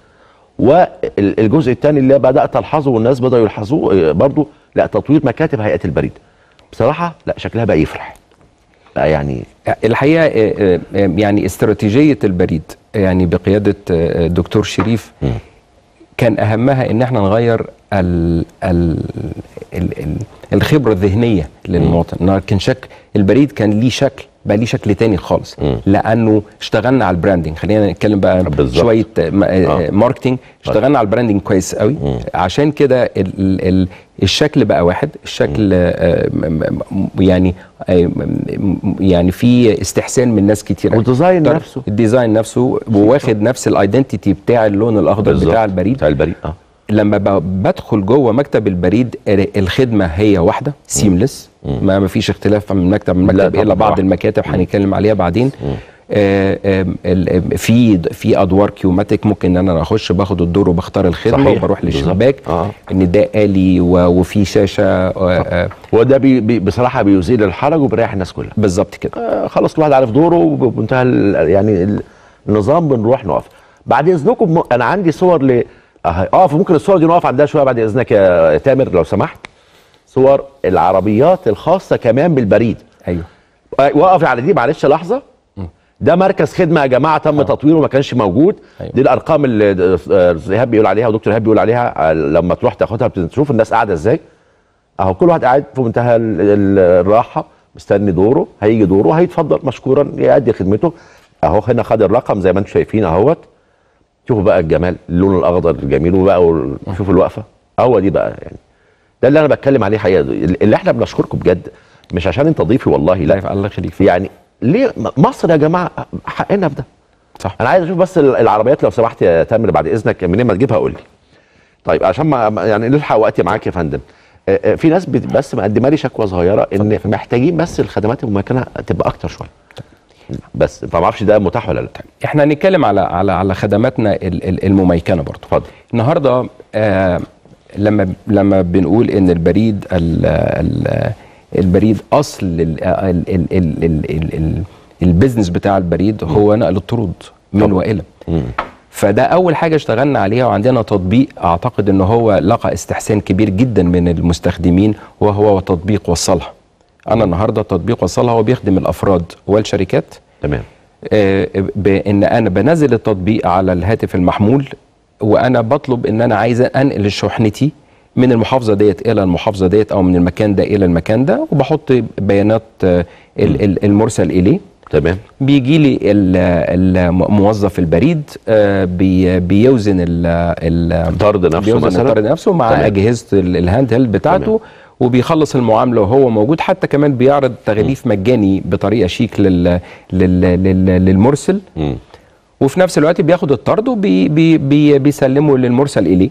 والجزء الثاني اللي بدات الحظه والناس بداوا يلحظوه آه، برضو لا تطوير مكاتب هيئه البريد بصراحه لا شكلها بقى يفرح بقى يعني الحقيقه آه، آه، آه، يعني استراتيجيه البريد يعني بقياده آه، الدكتور شريف كان اهمها ان احنا نغير ال ال ال ال الخبره الذهنيه للمواطن إنه كان شكل البريد كان ليه شكل بقى ليه شكل تاني خالص لانه اشتغلنا على البراندنج خلينا نتكلم بقى بالظبط. شويه آه، م- آه، آه. ماركتينج اشتغلنا على البراندنج كويس قوي عشان كده ال ال ال الشكل بقى واحد الشكل آه، م- م- يعني آه، م- م- يعني في استحسان من ناس كتير والديزاين نفسه. الديزاين نفسه وواخد نفس الايدنتيتي بتاع اللون الاخضر بالظبط. بتاع البريد بتاع البريد اه لما ب- بدخل جوه مكتب البريد ال- الخدمه هي واحده سيملس ما ما فيش اختلاف من مكتب من لا مكتب طبعاً الا بعض واحد. المكاتب هنتكلم عليها بعدين آه، آم، ال- في في ادوار كيوماتيك ممكن ان انا اخش باخد الدور وبختار الخدمه صحيح. وبروح بالظبط. للشباك آه. ان ده الي و- وفي شاشه آه، آه، وده بي بي بصراحه بيزيل الحرج وبيريح الناس كلها بالظبط كده آه خلاص كل واحد عارف دوره وبمنتهى ال- يعني ال- النظام بنروح نقف بعد اذنكم م- انا عندي صور ل اه آه، فممكن الصور دي نقف عندها شويه بعد اذنك يا تامر لو سمحت صور العربيات الخاصه كمان بالبريد ايوه آه، وقف على دي معلش لحظه ده مركز خدمه يا جماعه تم تطويره ما كانش موجود أيوة. دي الارقام اللي آه، ايهاب بيقول عليها ودكتور ايهاب بيقول عليها آه، لما تروح تاخدها بتشوف الناس قاعده ازاي اهو كل واحد قاعد في منتهى ال- ال- الراحه مستني دوره هيجي دوره هيتفضل مشكورا يأدي خدمته اهو هنا خد الرقم زي ما انتم شايفين اهوت شوفوا بقى الجمال اللون الاخضر الجميل وبقى وال- شوفوا الوقفه هو دي بقى يعني ده اللي انا بتكلم عليه حقيقه اللي احنا بنشكركم بجد مش عشان انت ضيفي والله لا لا الله يخليك فيك. يعني ليه م- مصر يا جماعه حقنا في ده صح انا عايز اشوف بس ال- العربيات لو سمحت يا تامر بعد اذنك منين ما تجيبها قول لي طيب عشان ما ما- يعني نلحق وقتي معاك يا فندم آه، آه، في ناس بت- بس مقدمه لي شكوى صغيره ان محتاجين بس الخدمات الممكنه تبقى اكتر شويه بس فما اعرفش ده متاح ولا لا احنا هنتكلم على على على خدماتنا ال- ال- المميكنه برضه اتفضل النهارده آه لما لما بنقول ان البريد ال ال البريد اصل ال ال ال ال ال ال ال البيزنس بتاع البريد هو نقل الطرود من طبعا. والى فده اول حاجه اشتغلنا عليها وعندنا تطبيق اعتقد ان هو لقى استحسان كبير جدا من المستخدمين وهو تطبيق وصلها انا النهارده تطبيق وصلها هو بيخدم الافراد والشركات تمام آه، بان انا بنزل التطبيق على الهاتف المحمول وانا بطلب ان انا عايز انقل شحنتي من المحافظه ديت الى المحافظه ديت او من المكان ده الى المكان ده وبحط بيانات آه، ال- ال- المرسل اليه تمام بيجي لي ال- الموظف البريد آه، بي- بيوزن ال- ال- الطرد نفسه بيوزن مثلا الطرد نفسه مع تمام. اجهزه ال- الهاند هيلد بتاعته تمام. وبيخلص المعامله وهو موجود حتى كمان بيعرض تغليف مجاني بطريقه شيك لل لل لل للمرسل مم. وفي نفس الوقت بياخد الطرد وبي بي بي بيسلمه للمرسل اليه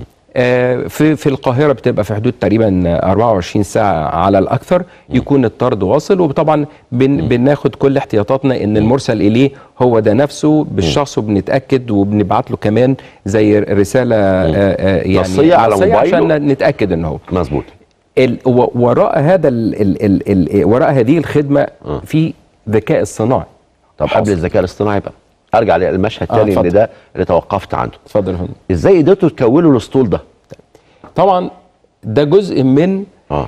آه، في في القاهره بتبقى في حدود تقريبا 24 ساعه على الاكثر يكون الطرد واصل وطبعا بن بناخد كل احتياطاتنا ان المرسل اليه هو ده نفسه بالشخص وبنتاكد وبنبعت له كمان زي رساله آه، آه، يعني نصية على موبايله. عشان نتاكد ان هو مظبوط ال و- وراء هذا ال ال ال ال وراء هذه الخدمه في ذكاء اصطناعي طب حاصل. قبل الذكاء الاصطناعي بقى ارجع للمشهد آه، تاني اتفضل. ان ده اللي توقفت عنده اتفضل يا فندم ازاي قدرتوا تكونوا الاسطول ده طبعا ده جزء من اه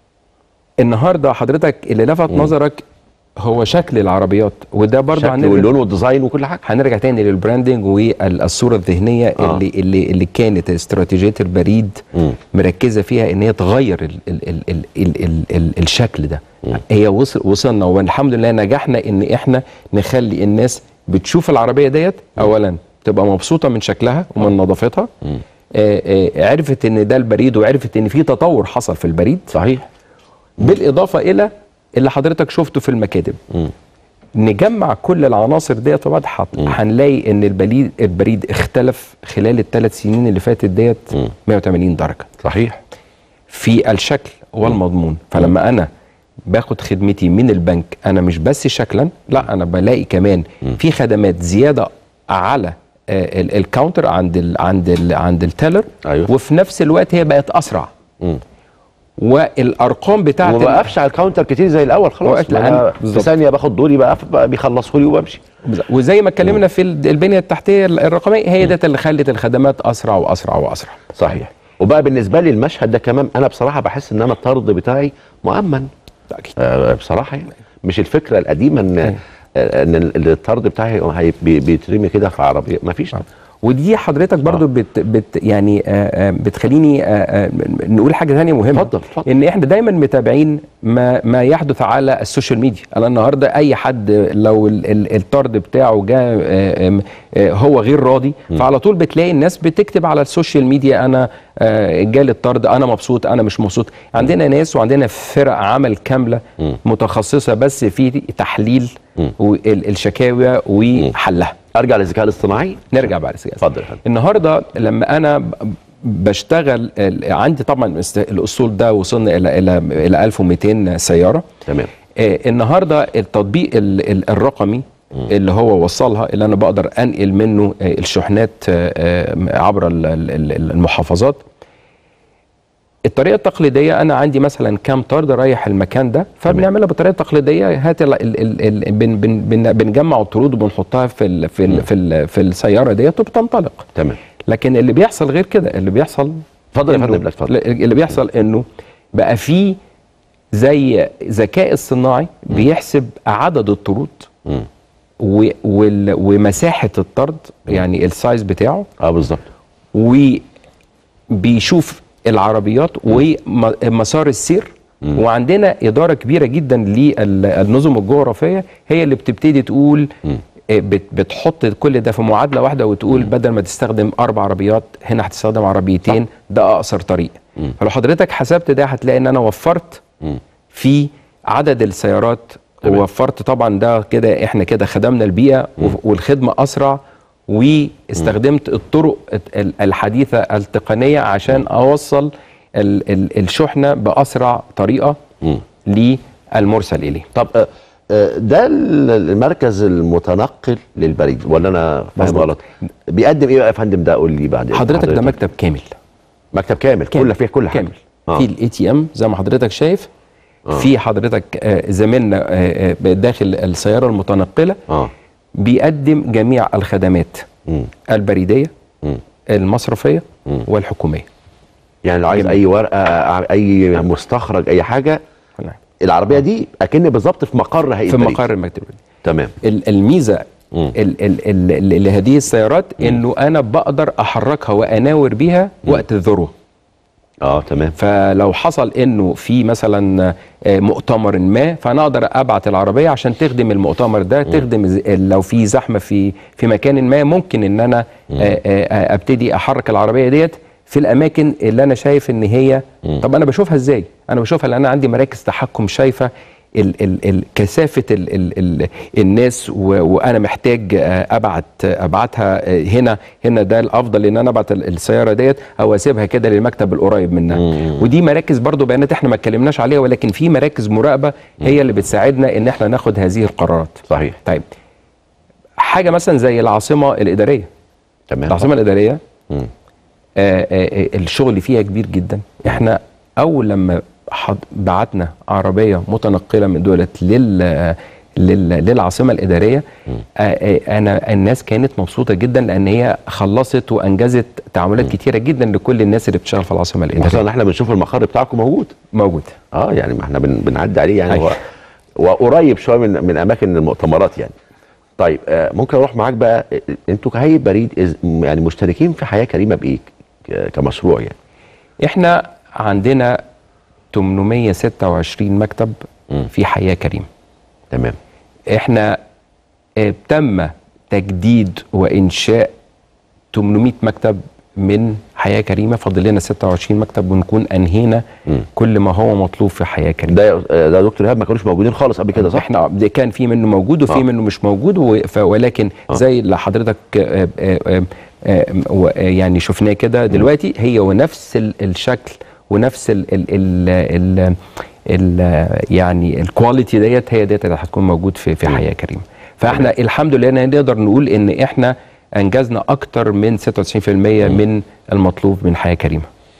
النهارده حضرتك اللي لفت نظرك هو شكل العربيات وده برضه شكل هنرجع واللون والديزاين وكل حاجه هنرجع تاني للبراندنج والصوره الذهنيه آه. اللي اللي اللي كانت استراتيجيه البريد مم. مركزه فيها ان هي تغير ال ال ال ال ال ال ال الشكل ده هي وصل وصلنا والحمد لله نجحنا ان احنا نخلي الناس بتشوف العربيه ديت اولا تبقى مبسوطه من شكلها ومن نظافتها آه آه عرفت ان ده البريد وعرفت ان في تطور حصل في البريد صحيح بالاضافه الى اللي حضرتك شفته في المكاتب مم. نجمع كل العناصر ديت وبعد حط هنلاقي ان البريد البريد اختلف خلال الثلاث سنين اللي فاتت ديت مم. 180 درجه صحيح في الشكل والمضمون فلما انا باخد خدمتي من البنك انا مش بس شكلا لا انا بلاقي كمان في خدمات زياده على آه، ال- الكاونتر عند ال عند ال عند التيلر أيوه. وفي نفس الوقت هي بقت اسرع مم. والارقام بتاعت وما ال- بقفش على الكاونتر كتير زي الاول خلاص وقت ما لأن- أنا في بالظبط. ثانيه باخد دوري بقى بقى بيخلصوا لي وبمشي وزي ما اتكلمنا في ال- البنيه التحتيه الرقميه هي ديت اللي خلت الخدمات اسرع واسرع واسرع صحيح وبقى بالنسبه لي المشهد ده كمان انا بصراحه بحس ان انا الطرد بتاعي مؤمن أكيد. آه بصراحه يعني مش الفكره القديمه ان آه ان ال- الطرد بتاعي هي بي- بيترمي كده في عربيه ما فيش ودي حضرتك برضو آه. بت بت يعني آه آه بتخليني آه آه نقول حاجه ثانيه مهمه اتفضل، اتفضل. ان احنا دايما متابعين ما ما يحدث على السوشيال ميديا انا النهارده اي حد لو ال- ال- الطرد بتاعه جاء آه آم، آه هو غير راضي فعلى طول بتلاقي الناس بتكتب على السوشيال ميديا انا آه جالي الطرد انا مبسوط انا مش مبسوط عندنا ناس وعندنا فرق عمل كامله متخصصه بس في تحليل وال- الشكاوى وحلها ارجع للذكاء الاصطناعي نرجع بعد كده اتفضل يا فندم. النهارده لما انا ب- بشتغل ال- عندي طبعا است- الاسطول ده وصلنا الى الى الى 1200 سياره تمام آه النهارده التطبيق ال- ال- الرقمي اللي هو وصلها اللي انا بقدر انقل منه آه الشحنات آه آه عبر ال- ال- ال- المحافظات الطريقه التقليديه انا عندي مثلا كام طرد رايح المكان ده فبنعملها بالطريقه التقليديه هات ال ال ال ال بن بن بن بنجمع الطرود وبنحطها في ال في ال في, ال في السياره ديت وبتنطلق تمام لكن اللي بيحصل غير كده اللي بيحصل اتفضل يا إنه- فندم، لا، اتفضل. اللي بيحصل انه بقى في زي ذكاء اصطناعي بيحسب عدد الطرود مم. و- وال- ومساحه الطرد يعني السايز بتاعه اه بالظبط وبيشوف العربيات ومسار السير وعندنا إدارة كبيرة جدا للنظم الجغرافية هي اللي بتبتدي تقول آه، بت- بتحط كل ده في معادلة واحدة وتقول بدل ما تستخدم أربع عربيات هنا هتستخدم عربيتين ده أقصر طريق فلو حضرتك حسبت ده هتلاقي إن أنا وفرت في عدد السيارات تمام. ووفرت طبعا ده كده احنا كده خدمنا البيئه وف- والخدمه اسرع واستخدمت الطرق ال- الحديثه التقنيه عشان اوصل ال- ال- الشحنه باسرع طريقه مم. للمرسل اليه طب آه، آه، ده ال- المركز المتنقل للبريد ولا انا فاهم مظبوط. غلط بيقدم ايه بقى يا فندم ده قول لي بعد إذن حضرتك ده مكتب كامل مكتب كامل, كل فيه كل حاجه كامل آه. في الاي تي ام زي ما حضرتك شايف في حضرتك آه، زميلنا آه، آه، داخل السياره المتنقله اه بيقدم جميع الخدمات مم. البريديه مم. المصرفيه والحكوميه يعني لو عايز جميل. اي ورقه آه، اي مستخرج اي حاجه نعم. العربيه دي اكن بالظبط في مقر هيئه في بريد. مقر المكتب تمام ال- الميزه مم. ال- ال- ال- ال- لهذه السيارات انه انا بقدر احركها واناور بيها وقت الذروه اه تمام فلو حصل انه في مثلا آه، مؤتمر ما فانا اقدر ابعت العربيه عشان تخدم المؤتمر ده تخدم ز- لو في زحمه في في مكان ما ممكن ان انا آه، آه، آه، ابتدي احرك العربيه ديت في الاماكن اللي انا شايف ان هي طب انا بشوفها ازاي انا بشوفها لان انا عندي مراكز تحكم شايفه ال ال ال كثافه ال ال ال الناس و وانا محتاج آه، ابعت آه، ابعتها آه، هنا هنا ده الافضل ان انا ابعت ال- السياره ديت او اسيبها كده للمكتب القريب منها ودي مراكز برضو بيانات احنا ما اتكلمناش عليها ولكن في مراكز مراقبه هي اللي بتساعدنا ان احنا ناخد هذه القرارات صحيح طيب حاجه مثلا زي العاصمه الاداريه تمام العاصمه الاداريه مم. آه، آه، آه، الشغل فيها كبير جدا احنا اول لما حض- بعتنا عربيه متنقله من دولت لل آه، لل- للعاصمه الاداريه آه، آه، انا الناس كانت مبسوطه جدا لان هي خلصت وانجزت تعاملات كتيره جدا لكل الناس اللي بتشتغل في العاصمه خصوصا الاداريه ان احنا بنشوف المقر بتاعكم موجود موجود اه يعني ما احنا بن بنعدي عليه يعني أيوة. هو وقريب شويه من من اماكن المؤتمرات يعني طيب آه ممكن اروح معاك بقى آه، انتوا كهيئه بريد إز- يعني مشتركين في حياه كريمه بايه ك- كمشروع يعني احنا عندنا 826 مكتب مم. في حياه كريمه تمام احنا آه، تم تجديد وانشاء 800 مكتب من حياه كريمه فاضل لنا 26 مكتب ونكون انهينا مم. كل ما هو مطلوب في حياه كريمه ده آه، ده دكتور ايهاب ما كانوش موجودين خالص قبل كده صح؟ احنا ده كان في منه موجود وفي آه. منه مش موجود و- ف- ولكن آه. زي اللي حضرتك آه، آه، آه، آه، و- آه، يعني شفناه كده دلوقتي هي ونفس ال- الشكل ونفس ال ال ال ال ال يعني الكواليتي ديت هي ديت اللي هتكون موجود في في حياه كريمه فاحنا الحمد لله نقدر نقول ان احنا انجزنا اكتر من 96% من المطلوب من حياه كريمه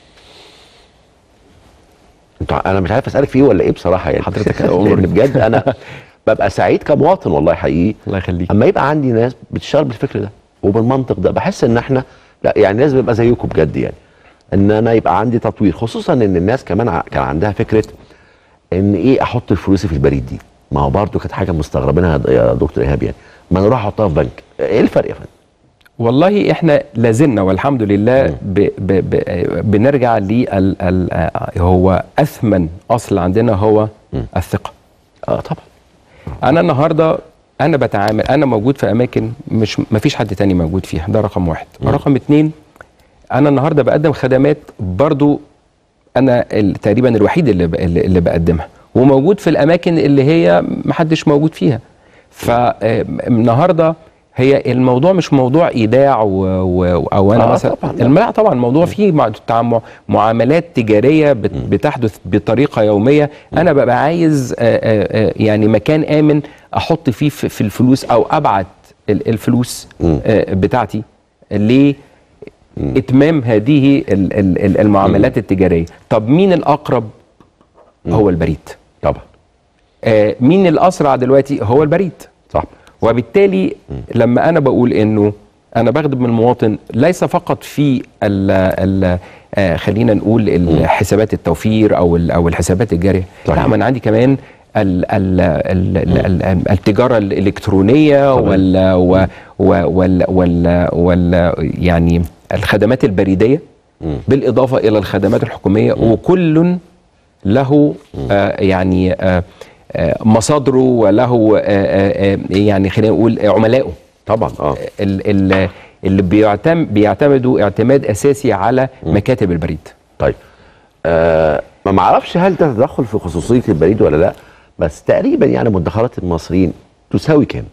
انتوا انا مش عارف اسالك فيه ولا ايه بصراحه يعني حضرتك لان أمورني. بجد انا ببقى سعيد كمواطن والله حقيقي الله يخليك اما يبقى عندي ناس بتشتغل بالفكر ده وبالمنطق ده بحس ان احنا لا يعني لازم يبقى زيكم بجد يعني ان انا يبقى عندي تطوير خصوصا ان الناس كمان ع- كان عندها فكره ان ايه احط الفلوس في البريد دي ما هو برضه كانت حاجه مستغربينها يا د- يا دكتور ايهاب يعني ما انا اروح احطها في بنك ايه الفرق يا فندم والله احنا لازلنا والحمد لله ب ب ب بنرجع لل ال- هو اثمن اصل عندنا هو الثقه اه طبعا انا النهارده انا بتعامل انا موجود في اماكن مش ما فيش حد تاني موجود فيها ده رقم واحد رقم اتنين انا النهارده بقدم خدمات برضو انا ال- تقريبا الوحيد اللي ب- اللي اللي بقدمها وموجود في الاماكن اللي هي محدش موجود فيها فالنهارده هي الموضوع مش موضوع ايداع و... و... او انا آه مثلا طبعاً، لا. الم- لا طبعا الموضوع فيه مع... تع- معاملات تجاريه بت... بتحدث بطريقه يوميه انا ببقى عايز آه، آه، آه، يعني مكان امن احط فيه في في الفلوس او ابعت ال- الفلوس مم. آه، بتاعتي لاتمام هذه ال- ال- ال- المعاملات التجاريه طب مين الاقرب هو البريد طبعا آه، مين الاسرع دلوقتي هو البريد صح وبالتالي لما انا بقول انه انا بخدم من المواطن ليس فقط في ال ال آه خلينا نقول الحسابات التوفير او ال- او الحسابات الجاريه صحيح. لا ما انا عندي كمان ال ال ال ال ال التجاره الالكترونيه وال و- و- وال وال وال يعني الخدمات البريديه بالاضافه الى الخدمات الحكوميه وكل له آه يعني آه آه مصادره وله آه آه آه يعني خلينا نقول عملائه طبعا اه ال- ال- اللي بيعتم بيعتمدوا اعتماد اساسي على مكاتب البريد طيب آه ما معرفش هل ده تدخل في خصوصيه البريد ولا لا بس تقريبا يعني مدخرات المصريين تساوي كام؟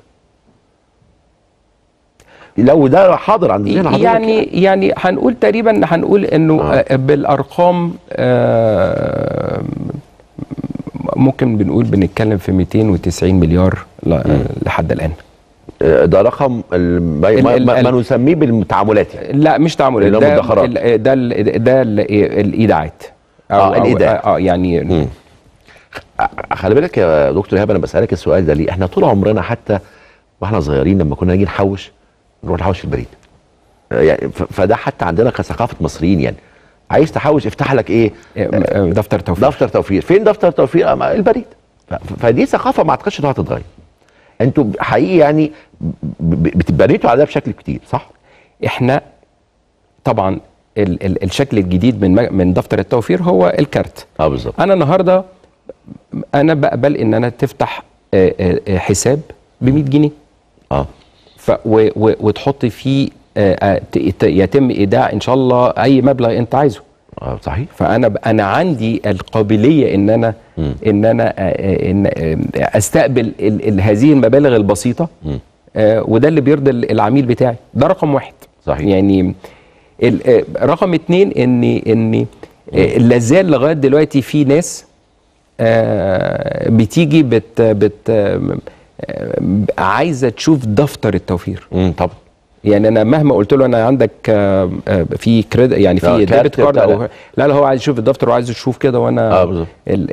لو ده حاضر عند ذهن حضرتك يعني يعني هنقول تقريبا هنقول انه آه. آه. بالارقام آه ممكن بنقول بنتكلم في 290 مليار ل- لحد الان آه، ده رقم ال- ما, ال- ما, ال- ما, ما ال- نسميه بالتعاملات يعني لا مش تعاملات اللي هو ده مدخرات. ال- ده ال- ده ال- الايداعات أو- آه، أو- الإيداع. اه يعني مم. آه، خلي بالك يا دكتور ايهاب انا بسالك السؤال ده ليه؟ احنا طول عمرنا حتى واحنا صغيرين لما كنا نيجي نحوش نروح نحوش في البريد. آه، يعني ف- فده حتى عندنا كثقافه مصريين يعني عايز تحوش افتح لك ايه؟ آه، دفتر توفير دفتر توفير فين دفتر توفير أما البريد ف- ف- فدي ثقافه ما اعتقدش انها هتتغير انتوا حقيقي يعني ب- ب- بتبنيتوا عليها بشكل كتير صح؟ احنا طبعا ال ال الشكل الجديد من م- من دفتر التوفير هو الكارت اه بالظبط انا النهارده انا بقبل ان انا تفتح آه، آه، آه، حساب ب 100 جنيه اه ف و و وتحط فيه آه، آه، ت- ت- يتم ايداع ان شاء الله اي مبلغ انت عايزه اه صحيح فانا ب- انا عندي القابليه ان انا ان انا آه، آه، ان آه، استقبل ال ال هذه المبالغ البسيطه آه، وده اللي بيرضي ال- العميل بتاعي ده رقم واحد صحيح. يعني ال- آه، رقم اتنين ان ان آه، لازال لغايه دلوقتي في ناس آه، بتيجي بت بت آه، آه، عايزه تشوف دفتر التوفير امم طبعا يعني انا مهما قلت له انا عندك آه، آه، في كريدت يعني آه، في كارت ديبت كارد بتاع او لا لا هو عايز يشوف الدفتر وعايز يشوف كده وانا آه، بالظبط. ال ال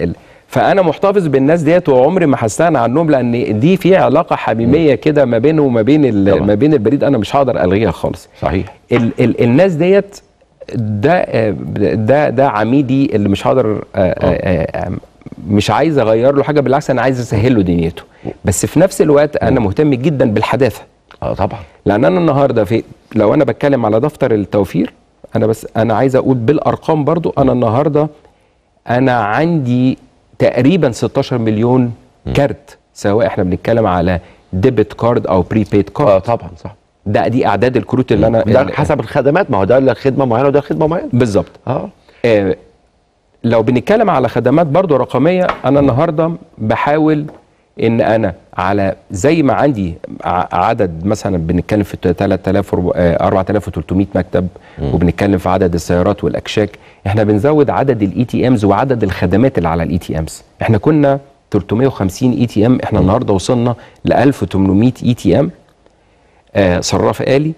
فانا محتفظ بالناس ديت وعمري ما هستغنى عنهم لان دي في علاقه حميميه كده ما بينه وما بين ال- طبعا. ما بين البريد انا مش هقدر الغيها خالص صحيح ال ال الناس ديت ده آه، ده ده عميدي اللي مش هقدر آه، آه، آه، مش عايز اغير له حاجه بالعكس انا عايز اسهل له دنيته بس في نفس الوقت انا مهتم جدا بالحداثه اه طبعا لان انا النهارده في لو انا بتكلم على دفتر التوفير انا بس انا عايز اقول بالارقام برضو انا النهارده انا عندي تقريبا 16 مليون كارت سواء احنا بنتكلم على ديبت كارد او بريبيد كارد اه طبعا صح ده دي اعداد الكروت اللي انا ده حسب الخدمات ما هو ده خدمه معينه وده خدمه معينه بالظبط اه آه لو بنتكلم على خدمات برضو رقميه انا النهارده بحاول ان انا على زي ما عندي ع- عدد مثلا بنتكلم في 3000 ورب- آه، 4300 مكتب وبنتكلم في عدد السيارات والاكشاك احنا بنزود عدد الاي تي امز وعدد الخدمات اللي على الاي تي امز احنا كنا 350 اي تي ام احنا النهارده وصلنا ل 1800 اي تي ام آه، صراف آلي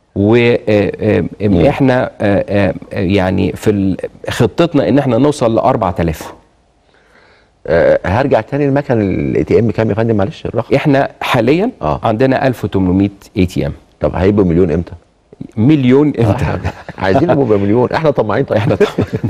واحنا يعني في ال- خطتنا ان احنا نوصل ل 4000 آه، هرجع تاني المكن الاي تي ام كام يا فندم معلش الرقم احنا حاليا آه. عندنا 1800 اي تي ام طب هيبقوا مليون امتى؟ مليون امتى عايزين يبقوا مليون احنا طماعين طيب احنا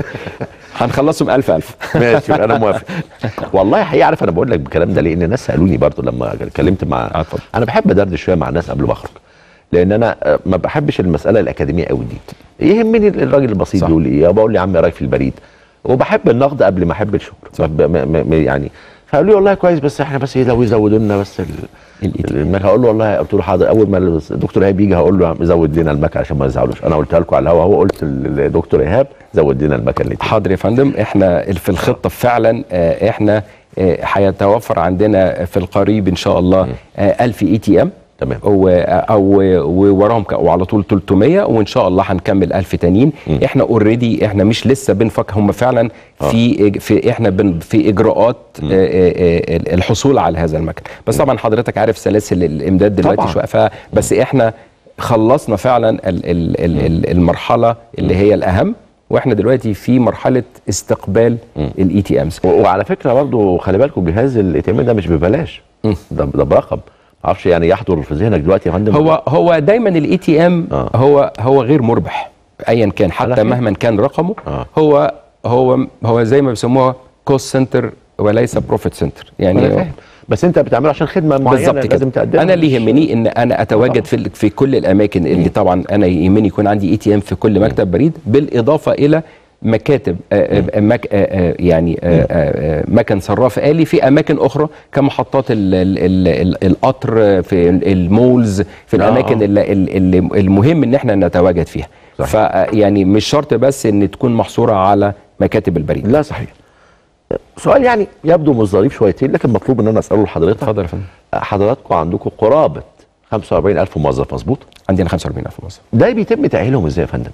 هنخلصهم 1000 1000 ماشي انا موافق والله حقيقه عارف انا بقول لك الكلام ده لان الناس سالوني برضو لما اتكلمت مع آه، اتفضل. انا بحب ادردش شويه مع الناس قبل ما اخرج لان انا آه، ما بحبش المساله الاكاديميه قوي دي يهمني الراجل البسيط صح. بيقول ايه بقول له يا عم ايه رايك في البريد وبحب النقد قبل ما احب الشكر ب- م- م- م- يعني فقالوا لي والله كويس بس احنا بس ايه لو يزودوا لنا بس ال- ال- المكنه هقول له والله قلت له حاضر اول ما الدكتور ايهاب يجي هقول له يا عم زود لنا المكنه عشان ما يزعلوش انا قلتها لكم على الهوا هو قلت للدكتور ايهاب زود لنا المكنه اللي حاضر يا فندم احنا في الخطه فعلا آه، احنا آه، هيتوفر عندنا في القريب ان شاء الله آه، 1000 اي تي ام تمام. و- او ووراهم ك- وعلى طول 300 وان شاء الله هنكمل 1000 تانيين احنا اوريدي احنا مش لسه بنفكر هم فعلا في إج- في احنا بن في اجراءات آه، آه، آه، الحصول على هذا المكن بس طبعا حضرتك عارف سلاسل الامداد دلوقتي طبعاً. شويه ف- بس احنا خلصنا فعلا ال- ال- ال- ال- المرحله اللي هي الاهم واحنا دلوقتي في مرحله استقبال الاي تي امز و- وعلى فكره برضو خلي بالكم جهاز الاي تي ام ده مش ببلاش مم. ده ده برقم معرفش يعني يحضر في ذهنك دلوقتي يا فندم هو هو دايما الاي تي ام آه. هو هو غير مربح ايا كان على حتى خير. مهما كان رقمه آه. هو هو هو زي ما بيسموها كوست سنتر وليس بروفيت سنتر أنا يعني فاهم. بس انت بتعمله عشان خدمه معينه بالظبط لازم كده تقدمها انا اللي مش- يهمني ان انا اتواجد في ال- في كل الاماكن اللي طبعا انا يهمني يكون عندي اي تي ام في كل مكتب بريد بالاضافه الى مكاتب آه، آه، مك آه، آه، يعني آه، آه، مكن صراف آلي في أماكن أخرى كمحطات ال- ال- ال- ال- القطر في ال- المولز في آه، الأماكن آه. اللي- اللي المهم إن احنا نتواجد فيها صحيح. فيعني مش شرط بس إن تكون محصورة على مكاتب البريد لا صحيح سؤال يعني يبدو مش ظريف شويتين لكن مطلوب ان انا اساله لحضرتك اتفضل يا فندم حضراتكم عندكم قرابه 45000 موظف مظبوط عندنا 45000 موظف ده بيتم تاهيلهم ازاي يا فندم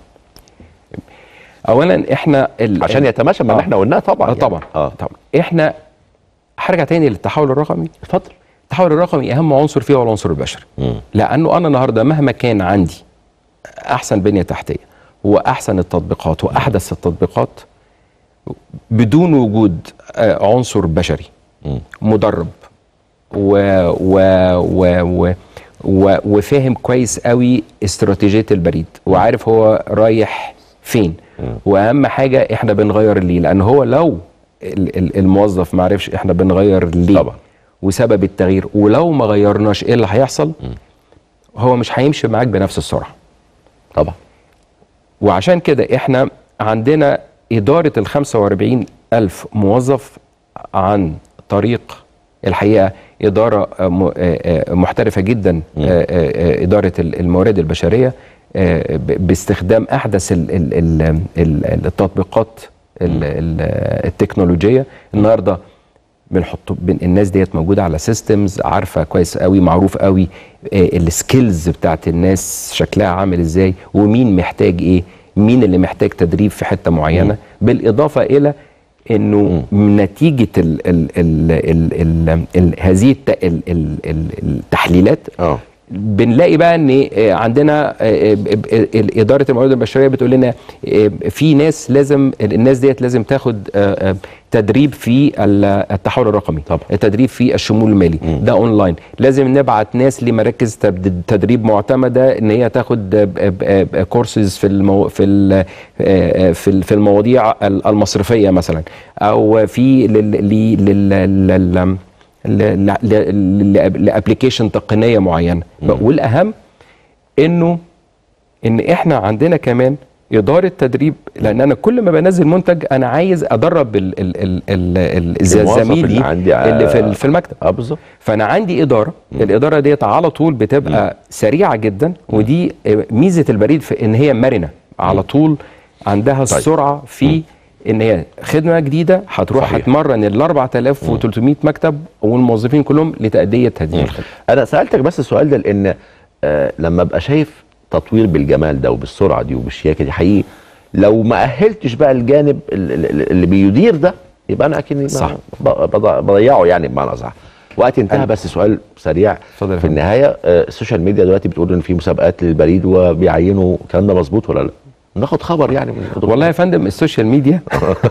اولا احنا ال- عشان يتماشى مع اللي آه. احنا قلناه طبعا اه يعني. طبعا اه طبعا احنا هرجع تاني للتحول الرقمي اتفضل التحول الرقمي اهم عنصر فيه هو العنصر البشري مم. لانه انا النهارده مهما كان عندي احسن بنيه تحتيه واحسن التطبيقات واحدث التطبيقات بدون وجود آه، عنصر بشري مم. مدرب و و و و و وفاهم كويس قوي استراتيجيه البريد وعارف هو رايح فين واهم حاجه احنا بنغير ليه لان هو لو ال- ال- الموظف ما عرفش احنا بنغير ليه طبعا. وسبب التغيير ولو ما غيرناش ايه اللي هيحصل هو مش هيمشي معاك بنفس السرعه طبعا وعشان كده احنا عندنا إدارة ال 45 ألف موظف عن طريق الحقيقة إدارة آه، م- آه، آه، محترفة جدا آه، آه، آه، إدارة ال- الموارد البشرية آه، ب- باستخدام أحدث ال- ال- ال- ال- التطبيقات ال- ال- التكنولوجية النهارده بنحط بن الناس ديت موجوده على سيستمز عارفه كويس قوي معروف قوي السكيلز بتاعت الناس شكلها عامل ازاي ومين محتاج ايه مين اللي محتاج تدريب في حته معينه بالاضافه الى انه نتيجه ال ال ال ال ال ال هذه الت- ال ال ال التحليلات اه بنلاقي بقى ان آه، عندنا آه، ب- ب- اداره الموارد البشريه بتقول لنا آه، في ناس لازم الناس ديت لازم تاخد آه، آه، تدريب في ال- التحول الرقمي طبعا. التدريب في الشمول المالي ده اونلاين لازم نبعت ناس لمراكز تبد- تدريب معتمده ان هي تاخد كورسز في المو في ال- آه، في ال- في المواضيع ال- المصرفيه مثلا او في لابلكيشن تقنيه معينه والاهم انه ان احنا عندنا كمان اداره تدريب لان انا كل ما بنزل منتج انا عايز ادرب ال ال ال ال ال الموظف زميلي اللي عندي، آه، اللي في ال- في المكتب اه بالظبط فانا عندي اداره الاداره ديت على طول بتبقى سريعه جدا ودي آه، ميزه البريد في ان هي مرنه على طول عندها السرعه في ان هي خدمه جديده هتروح صحيح. هتمرن ال 4300 مكتب والموظفين كلهم لتاديه هذه الخدمه انا سالتك بس السؤال ده لان آه لما ابقى شايف تطوير بالجمال ده وبالسرعه دي وبالشياكه دي حقيقي لو ما اهلتش بقى الجانب ال- ال- اللي بيدير ده يبقى انا اكني ما- صح. ب- بض- بضيعه يعني بمعنى صح وقت انتهى بس سؤال سريع اتفضل يا في فندم. النهايه آه السوشيال ميديا دلوقتي بتقول ان في مسابقات للبريد وبيعينوا الكلام ده مظبوط ولا لا؟ ناخد خبر يعني من والله يا فندم السوشيال ميديا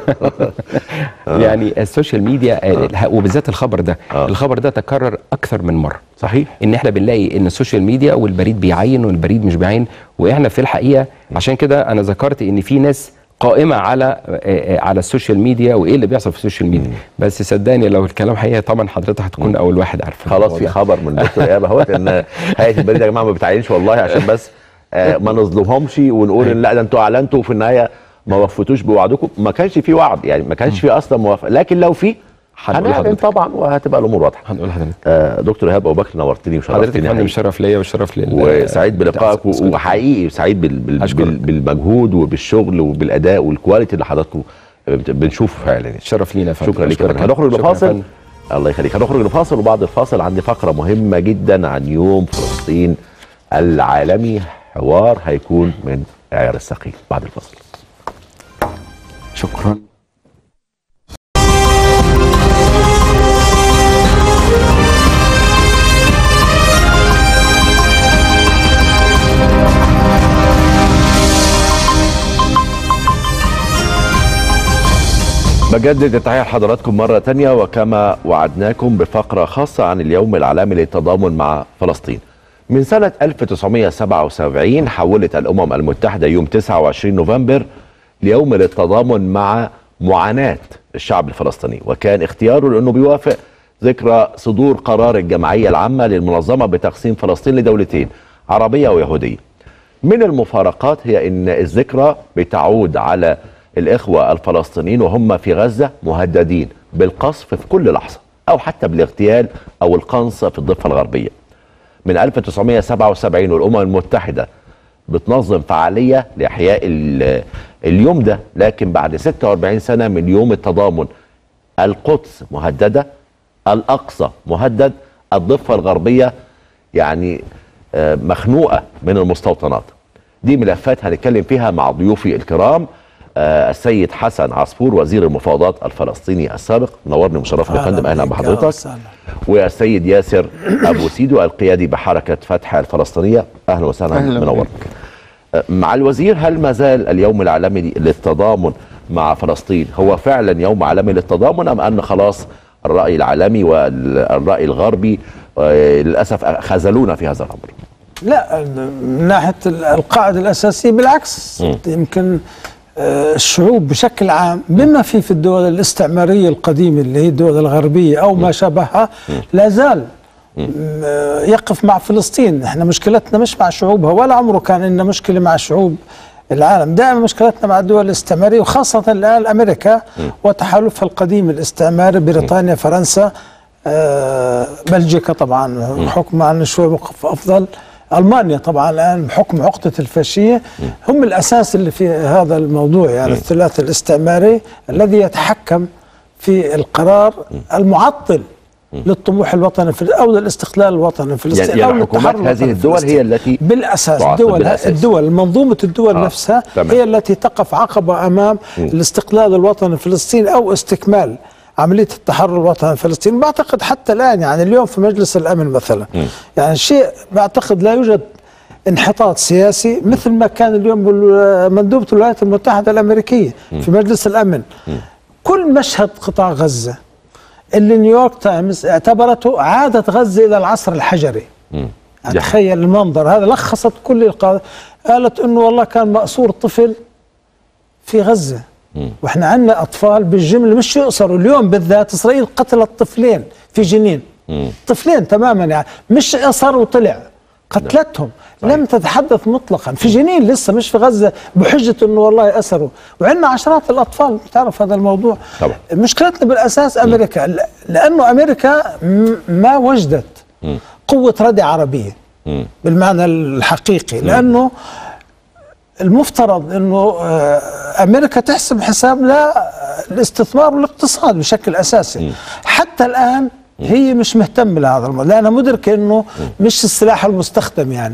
يعني السوشيال ميديا آه، وبالذات الخبر ده آه. الخبر ده تكرر اكثر من مره صحيح ان احنا بنلاقي ان السوشيال ميديا والبريد بيعين والبريد مش بيعين واحنا في الحقيقه عشان كده انا ذكرت ان في ناس قائمه على آه، آه، على السوشيال ميديا وايه اللي بيحصل في السوشيال ميديا بس صدقني لو الكلام حقيقي طبعا حضرتك هتكون اول واحد عارف خلاص الموضوع في ده. خبر من دكتور ايهاب اهوت ان هيئه البريد يا جماعه ما بتعينش والله عشان بس آه ما نظلمهمش ونقول ان لا ده انتوا اعلنتوا وفي النهايه ما وفيتوش بوعدكم ما كانش في وعد يعني ما كانش في اصلا موافقه لكن لو في هنقول هنعلن لحضرتك. طبعا وهتبقى الامور واضحه هنقول لحضرتك آه دكتور ايهاب ابو بكر نورتني حضرتك يا وشرفتني فندم حقيقي. الشرف ليا والشرف لل وسعيد بلقائك و- أسعد. وحقيقي سعيد بال بال أشكرك. بال بالمجهود وبالشغل وبالاداء والكواليتي اللي حضراتكم بت- بنشوفه فعلا يعني. الشرف لينا يا فندم شكرا لك أشكرك. هنخرج شكرا يا لفاصل فندم. الله يخليك هنخرج لفاصل وبعد الفاصل عندي فقره مهمه جدا عن يوم فلسطين العالمي حوار هيكون من عيار الثقيل بعد الفاصل شكرا بجدد التحية لحضراتكم مرة تانية وكما وعدناكم بفقرة خاصة عن اليوم العالمي للتضامن مع فلسطين من سنة 1977 حولت الأمم المتحدة يوم 29 نوفمبر ليوم للتضامن مع معاناة الشعب الفلسطيني وكان اختياره لأنه بيوافق ذكرى صدور قرار الجمعية العامة للمنظمة بتقسيم فلسطين لدولتين عربية ويهودية من المفارقات هي ان الذكرى بتعود على الاخوه الفلسطينيين وهم في غزه مهددين بالقصف في كل لحظه او حتى بالاغتيال او القنص في الضفه الغربيه. من 1977 والامم المتحده بتنظم فعاليه لاحياء ال- اليوم ده لكن بعد 46 سنه من يوم التضامن القدس مهدده الاقصى مهدد الضفه الغربيه يعني آه، مخنوقه من المستوطنات دي ملفات هنتكلم فيها مع ضيوفي الكرام آه، السيد حسن عصفور وزير المفاوضات الفلسطيني السابق منورني ومشرفني يا فندم اهلا بحضرتك والسيد ياسر ابو سيدو القيادي بحركه فتح الفلسطينيه اهلا وسهلا أهلا منور آه، مع الوزير هل ما زال اليوم العالمي للتضامن مع فلسطين هو فعلا يوم عالمي للتضامن ام ان خلاص الراي العالمي والراي الغربي آه، للاسف خذلونا في هذا الامر لا من ناحيه ال- القاعده الاساسيه بالعكس يمكن آه، الشعوب بشكل عام بما في في الدول الاستعماريه القديمه اللي هي الدول الغربيه او ما شابهها لا زال م- آه، يقف مع فلسطين احنا مشكلتنا مش مع شعوبها ولا عمره كان لنا مشكله مع شعوب العالم دائما مشكلتنا مع الدول الاستعماريه وخاصه الان امريكا وتحالفها القديم الاستعماري بريطانيا فرنسا آه، بلجيكا طبعا حكم عن شوي موقف افضل المانيا طبعا الان بحكم عقده الفاشيه هم الاساس اللي في هذا الموضوع يعني الثلاثي الاستعماري الذي يتحكم في القرار المعطل للطموح الوطني في او للاستقلال الوطني الفلسطيني يعني او يعني حكومات للتحرر هذه الوطني الدول هي الفلسطيني. التي بالاساس تعاقب الدول بالأساس. الدول منظومه الدول آه، نفسها تمام. هي التي تقف عقبه امام الاستقلال الوطني الفلسطيني او استكمال عمليه التحرر الوطني الفلسطيني بعتقد حتى الان يعني اليوم في مجلس الامن مثلا يعني شيء بعتقد لا يوجد انحطاط سياسي مثل ما كان اليوم بال- مندوبه الولايات المتحده الامريكيه في مجلس الامن كل مشهد قطاع غزة اللي نيويورك تايمز اعتبرته عادة غزة إلى العصر الحجري مم. يعني دي تخيل المنظر هذا لخصت كل القادة قالت انه والله كان مأسور طفل في غزة واحنا عندنا اطفال بالجمله مش يقصروا اليوم بالذات اسرائيل قتلت طفلين في جنين طفلين تماما يعني مش قصر وطلع قتلتهم لم تتحدث مطلقا في جنين لسه مش في غزه بحجه انه والله اسروا وعندنا عشرات الاطفال بتعرف هذا الموضوع طبعا. مشكلتنا بالاساس امريكا ل- لانه امريكا م- ما وجدت قوه ردع عربيه مم. بالمعنى الحقيقي لانه المفترض انه آه، امريكا تحسب حساب لا الاستثمار والاقتصاد بشكل اساسي حتى الان هي مش مهتمه لهذا الموضوع لانها مدركه انه مش السلاح المستخدم يعني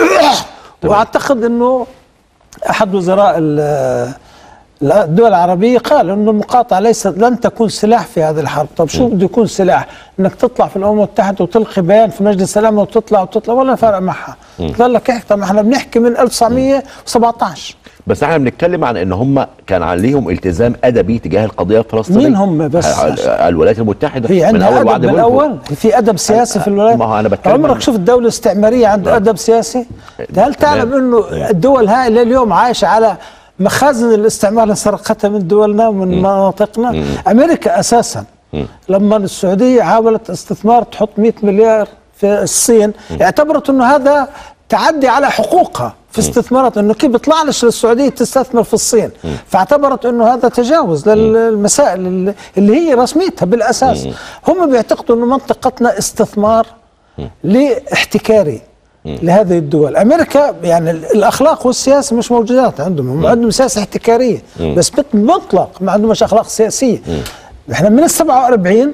واعتقد انه احد وزراء ال- الدول العربية قال انه المقاطعة ليست لن تكون سلاح في هذه الحرب، طب شو بده يكون سلاح؟ انك تطلع في الامم المتحدة وتلقي بيان في مجلس السلام وتطلع وتطلع ولا فرق معها. قال لك احكي طب احنا بنحكي من 1917 بس احنا بنتكلم عن ان هم كان عليهم التزام ادبي تجاه القضيه الفلسطينيه مين هم بس؟ ال- الولايات المتحده هي من عندها اول ادب وعد من بلفور. الاول في ادب سياسي في الولايات ما هو أنا بتكلم عمرك عن- شفت دوله استعماريه عندها ادب سياسي ده هل تعلم انه الدول هاي إلى اليوم عايشه على مخازن الاستعمار اللي سرقتها من دولنا ومن مناطقنا امريكا اساسا لما السعوديه حاولت استثمار تحط 100 مليار في الصين اعتبرت انه هذا تعدي على حقوقها في استثمارات انه كيف بيطلع لش للسعوديه تستثمر في الصين فاعتبرت انه هذا تجاوز للمسائل اللي- اللي هي رسميتها بالاساس هم بيعتقدوا انه منطقتنا استثمار لاحتكاري لهذه الدول امريكا يعني ال- الاخلاق والسياسه مش موجودات عندهم هم عندهم سياسه احتكاريه بس بت- مطلق ما عندهمش اخلاق سياسيه احنا من ال 47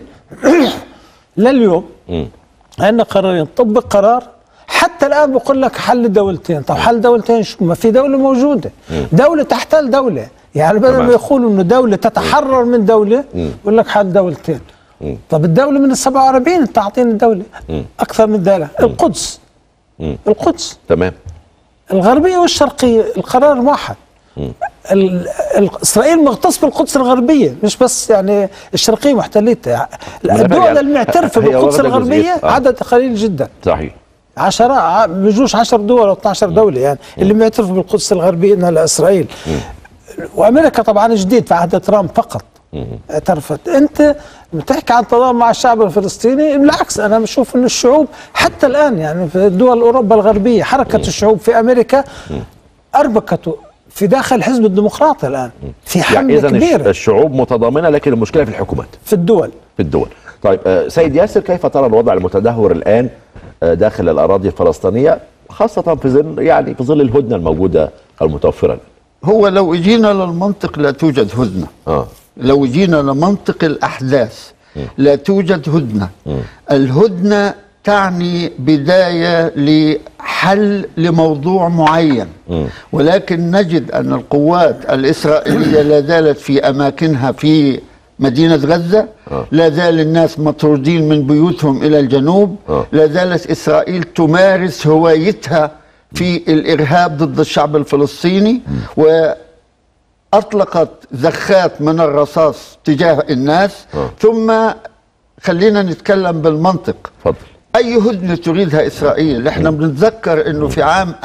لليوم عندنا قرارين طبق قرار حتى الان بقول لك حل دولتين طب حل دولتين شو ما في دوله موجوده دوله تحتل دوله يعني بدل تمام. ما يقولوا انه دوله تتحرر من دوله يقول لك حل دولتين طب الدوله من ال 47 انت اعطيني الدوله اكثر من ذلك القدس القدس تمام الغربيه والشرقيه القرار واحد ال- ال- اسرائيل مغتصب القدس الغربيه مش بس يعني الشرقيه محتلتها الدول يعني المعترفه هي بالقدس واخدة الغربيه جزئية. آه. عدد قليل جدا صحيح عشرة ع- بجوش 10 دول او 12 دوله يعني اللي معترفوا بالقدس الغربيه انها لاسرائيل وامريكا طبعا جديد في عهد ترامب فقط اعترفت انت بتحكي عن تضامن مع الشعب الفلسطيني بالعكس انا بشوف ان الشعوب حتى الان يعني في دول اوروبا الغربيه حركه الشعوب في امريكا اربكته في داخل الحزب الديمقراطي الان في يعني حمله اذا كبيره الشعوب متضامنه لكن المشكله في الحكومات في الدول في الدول طيب آه، سيد ياسر كيف ترى الوضع المتدهور الان آه، داخل الاراضي الفلسطينيه خاصه في ظل يعني في ظل الهدنه الموجوده المتوفره الآن؟ هو لو جينا للمنطق لا توجد هدنة اه لو جينا لمنطق الأحداث لا توجد هدنة الهدنة تعني بداية لحل لموضوع معين ولكن نجد أن القوات الإسرائيلية لا زالت في أماكنها في مدينة غزة لا زال الناس مطرودين من بيوتهم إلى الجنوب آه. لا زالت إسرائيل تمارس هوايتها في الإرهاب ضد الشعب الفلسطيني و أطلقت زخات من الرصاص تجاه الناس آه. ثم خلينا نتكلم بالمنطق اتفضل أي هدنة تريدها إسرائيل احنا بنتذكر أنه في عام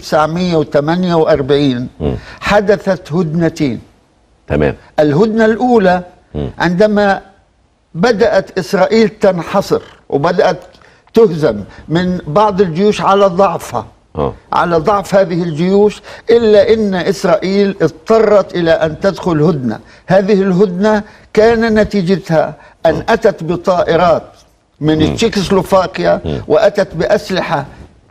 1948 حدثت هدنتين تمام الهدنة الأولى عندما بدأت إسرائيل تنحصر وبدأت تهزم من بعض الجيوش على ضعفها اه على ضعف هذه الجيوش إلا أن إسرائيل اضطرت إلى أن تدخل هدنة هذه الهدنة كان نتيجتها أن أتت بطائرات من تشيكوسلوفاكيا وأتت بأسلحة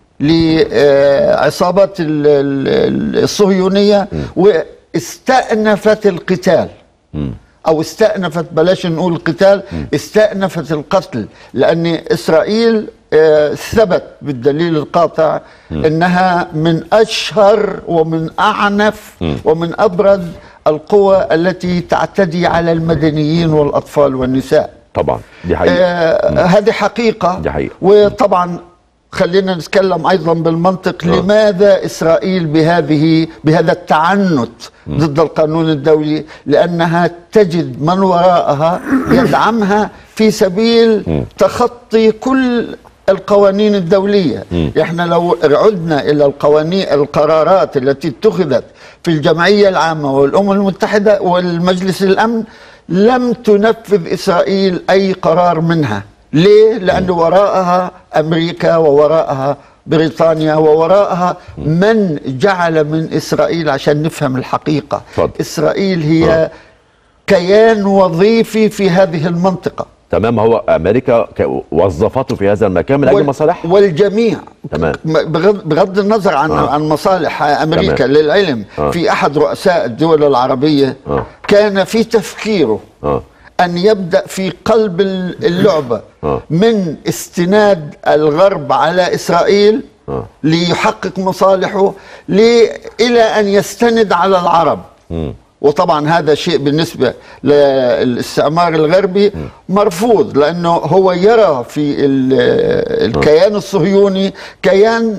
لعصابات ال- ال- الصهيونية واستأنفت القتال او استأنفت بلاش نقول القتال استأنفت القتل لان اسرائيل آه، ثبت بالدليل القاطع انها من اشهر ومن اعنف ومن ابرز القوى التي تعتدي على المدنيين والاطفال والنساء طبعا دي حقيقه آه هذه حقيقة دي حقيقة. وطبعا خلينا نتكلم ايضا بالمنطق لماذا اسرائيل بهذه بهذا التعنت ضد القانون الدولي لانها تجد من وراءها يدعمها في سبيل تخطي كل القوانين الدولية احنا لو عدنا الى القوانين القرارات التي اتخذت في الجمعية العامة والامم المتحدة والمجلس الامن لم تنفذ اسرائيل اي قرار منها ليه؟ لأن وراءها أمريكا ووراءها بريطانيا ووراءها من جعل من إسرائيل عشان نفهم الحقيقة اتفضل. إسرائيل هي كيان وظيفي في هذه المنطقة تمام هو امريكا ك- وظفته في هذا المكان من اجل وال- مصالحها والجميع تمام بغض, بغض النظر عن آه. عن مصالح امريكا تمام. للعلم آه. في احد رؤساء الدول العربيه آه. كان في تفكيره اه أن يبدأ في قلب ال- اللعبة آه. من استناد الغرب على إسرائيل آه. ليحقق مصالحه ل- إلى أن يستند على العرب مم. وطبعا هذا شيء بالنسبة للاستعمار الغربي مرفوض لأنه هو يرى في ال- الكيان الصهيوني كيان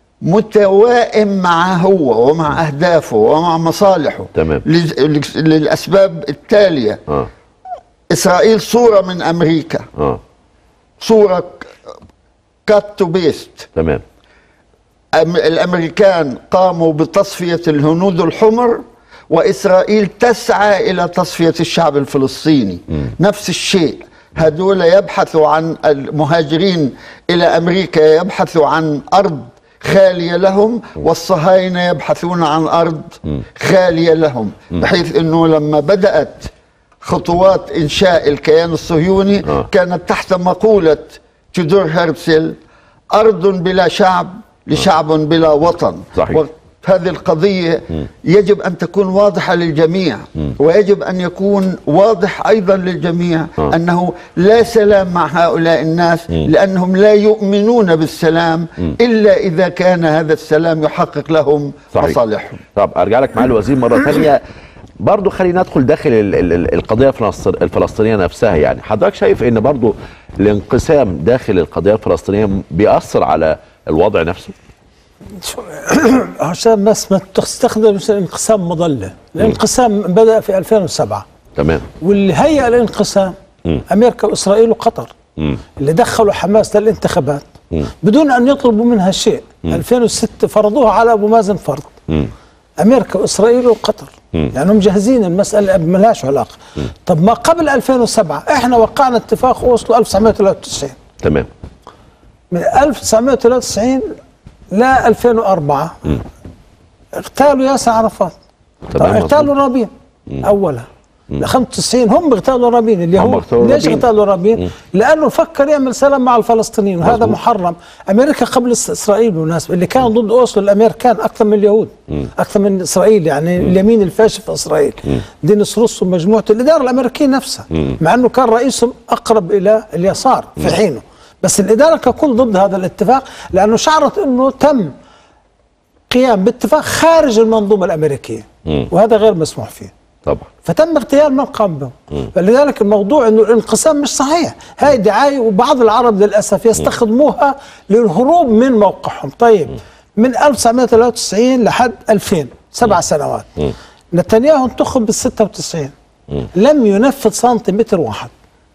متوائم مع هو ومع أهدافه ومع مصالحه تمام. لز- للأسباب التالية اه اسرائيل صوره من امريكا اه صوره كات تو بيست تمام الامريكان قاموا بتصفيه الهنود الحمر واسرائيل تسعى الى تصفيه الشعب الفلسطيني نفس الشيء هذول يبحثوا عن المهاجرين الى امريكا يبحثوا عن ارض خاليه لهم والصهاينه يبحثون عن ارض خاليه لهم بحيث انه لما بدات خطوات انشاء الكيان الصهيوني آه. كانت تحت مقوله تودور هرتزل ارض بلا شعب لشعب بلا وطن صحيح. هذه القضية يجب أن تكون واضحة للجميع ويجب أن يكون واضح أيضا للجميع آه. أنه لا سلام مع هؤلاء الناس لأنهم لا يؤمنون بالسلام إلا إذا كان هذا السلام يحقق لهم صحيح. مصالحهم طب ارجع لك مع الوزير مره ثانيه برضه خلينا ندخل داخل ال- ال- ال- القضيه الفلسطين- الفلسطينيه نفسها يعني حضرتك شايف ان برضه الانقسام داخل القضيه الفلسطينيه بيأثر على الوضع نفسه شو- عشان بس ما تستخدم الانقسام مضلة الانقسام بدأ في 2007 تمام واللي هيئ الانقسام أمريكا وإسرائيل وقطر مم. اللي دخلوا حماس للانتخابات بدون أن يطلبوا منها شيء 2006 فرضوها على أبو مازن فرض مم. امريكا واسرائيل وقطر يعني هم مجهزين المساله ما لهاش علاقه طب ما قبل 2007 احنا وقعنا اتفاق اوسلو 1993 تمام من 1993 ل 2004 اغتالوا ياسر عرفات طب تمام، اغتالوا رابين اولا ل 95 هم اغتالوا رابين اليهود اغتالوا ليش رابين. اغتالوا رابين؟ لانه فكر يعمل سلام مع الفلسطينيين وهذا مظبوط. محرم امريكا قبل إس- اسرائيل بالمناسبه اللي كان ضد اوسلو الامريكان اكثر من اليهود اكثر من اسرائيل يعني اليمين الفاشل في اسرائيل دينيس روسو ومجموعته الاداره الامريكيه نفسها مع انه كان رئيسهم اقرب الى اليسار في حينه بس الاداره ككل ضد هذا الاتفاق لانه شعرت انه تم قيام باتفاق خارج المنظومه الامريكيه وهذا غير مسموح فيه طبعا فتم اغتيال من قام به فلذلك الموضوع انه الانقسام مش صحيح هاي دعايه وبعض العرب للاسف يستخدموها للهروب من موقعهم طيب من 1993 لحد 2000 سبع سنوات نتنياهو انتخب بال 96 لم ينفذ سنتيمتر واحد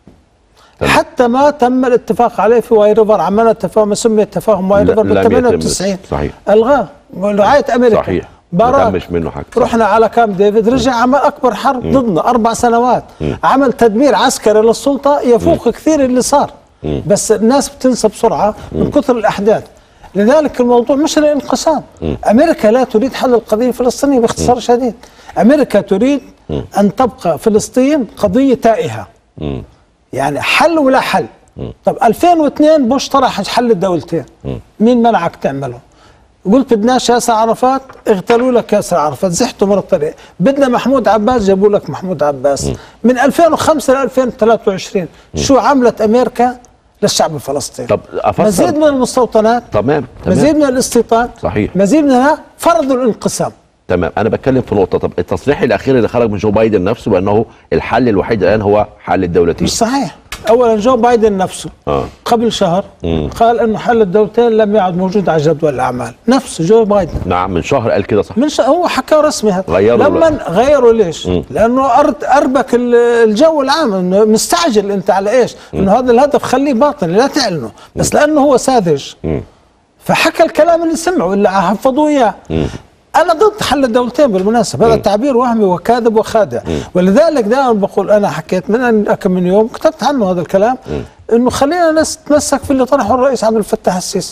حتى ما تم الاتفاق عليه في واي ريفر عملنا تفاهم سمي تفاهم واي لا- ريفر لم بال يتم. 98 صحيح. الغاه ورعايه امريكا صحيح ما باراك تمش منه حاجه صح. رحنا على كام ديفيد رجع عمل اكبر حرب ضدنا اربع سنوات عمل تدمير عسكري للسلطه يفوق كثير اللي صار بس الناس بتنسى بسرعه من كثر الاحداث لذلك الموضوع مش الانقسام امريكا لا تريد حل القضيه الفلسطينيه باختصار شديد امريكا تريد ان تبقى فلسطين قضيه تائهه يعني حل ولا حل طب 2002 بوش طرح حل الدولتين مين منعك تعمله قلت بدناش ياسر عرفات اغتالوا لك ياسر عرفات زحتوا من الطريق بدنا محمود عباس جابوا لك محمود عباس من 2005 ل 2023 شو عملت امريكا للشعب الفلسطيني طب أفسر- مزيد من المستوطنات تمام مزيد تمام من الاستيطان صحيح. مزيد منها فرضوا الانقسام تمام انا بتكلم في نقطه طب التصريح الاخير اللي خرج من جو بايدن نفسه بانه الحل الوحيد الان هو حل الدولتين مش صحيح اولا جو بايدن نفسه اه قبل شهر مم. قال انه حل الدولتين لم يعد موجود على جدول الاعمال نفسه جو بايدن نعم من شهر قال كده صح من ش... هو حكى رسمي هذا غيروا لما الرأي. غيروا ليش؟ مم. لانه أرد اربك ال- الجو العام انه مستعجل انت على ايش؟ انه هذا الهدف خليه باطني لا تعلنه بس لانه هو ساذج مم. فحكى الكلام اللي سمعه اللي حفظوه اياه انا ضد حل الدولتين بالمناسبه هذا تعبير وهمي وكاذب وخادع ولذلك دائما بقول انا حكيت من أن- كم من يوم كتبت عنه هذا الكلام انه خلينا نتمسك في اللي طرحه الرئيس عبد الفتاح السيسي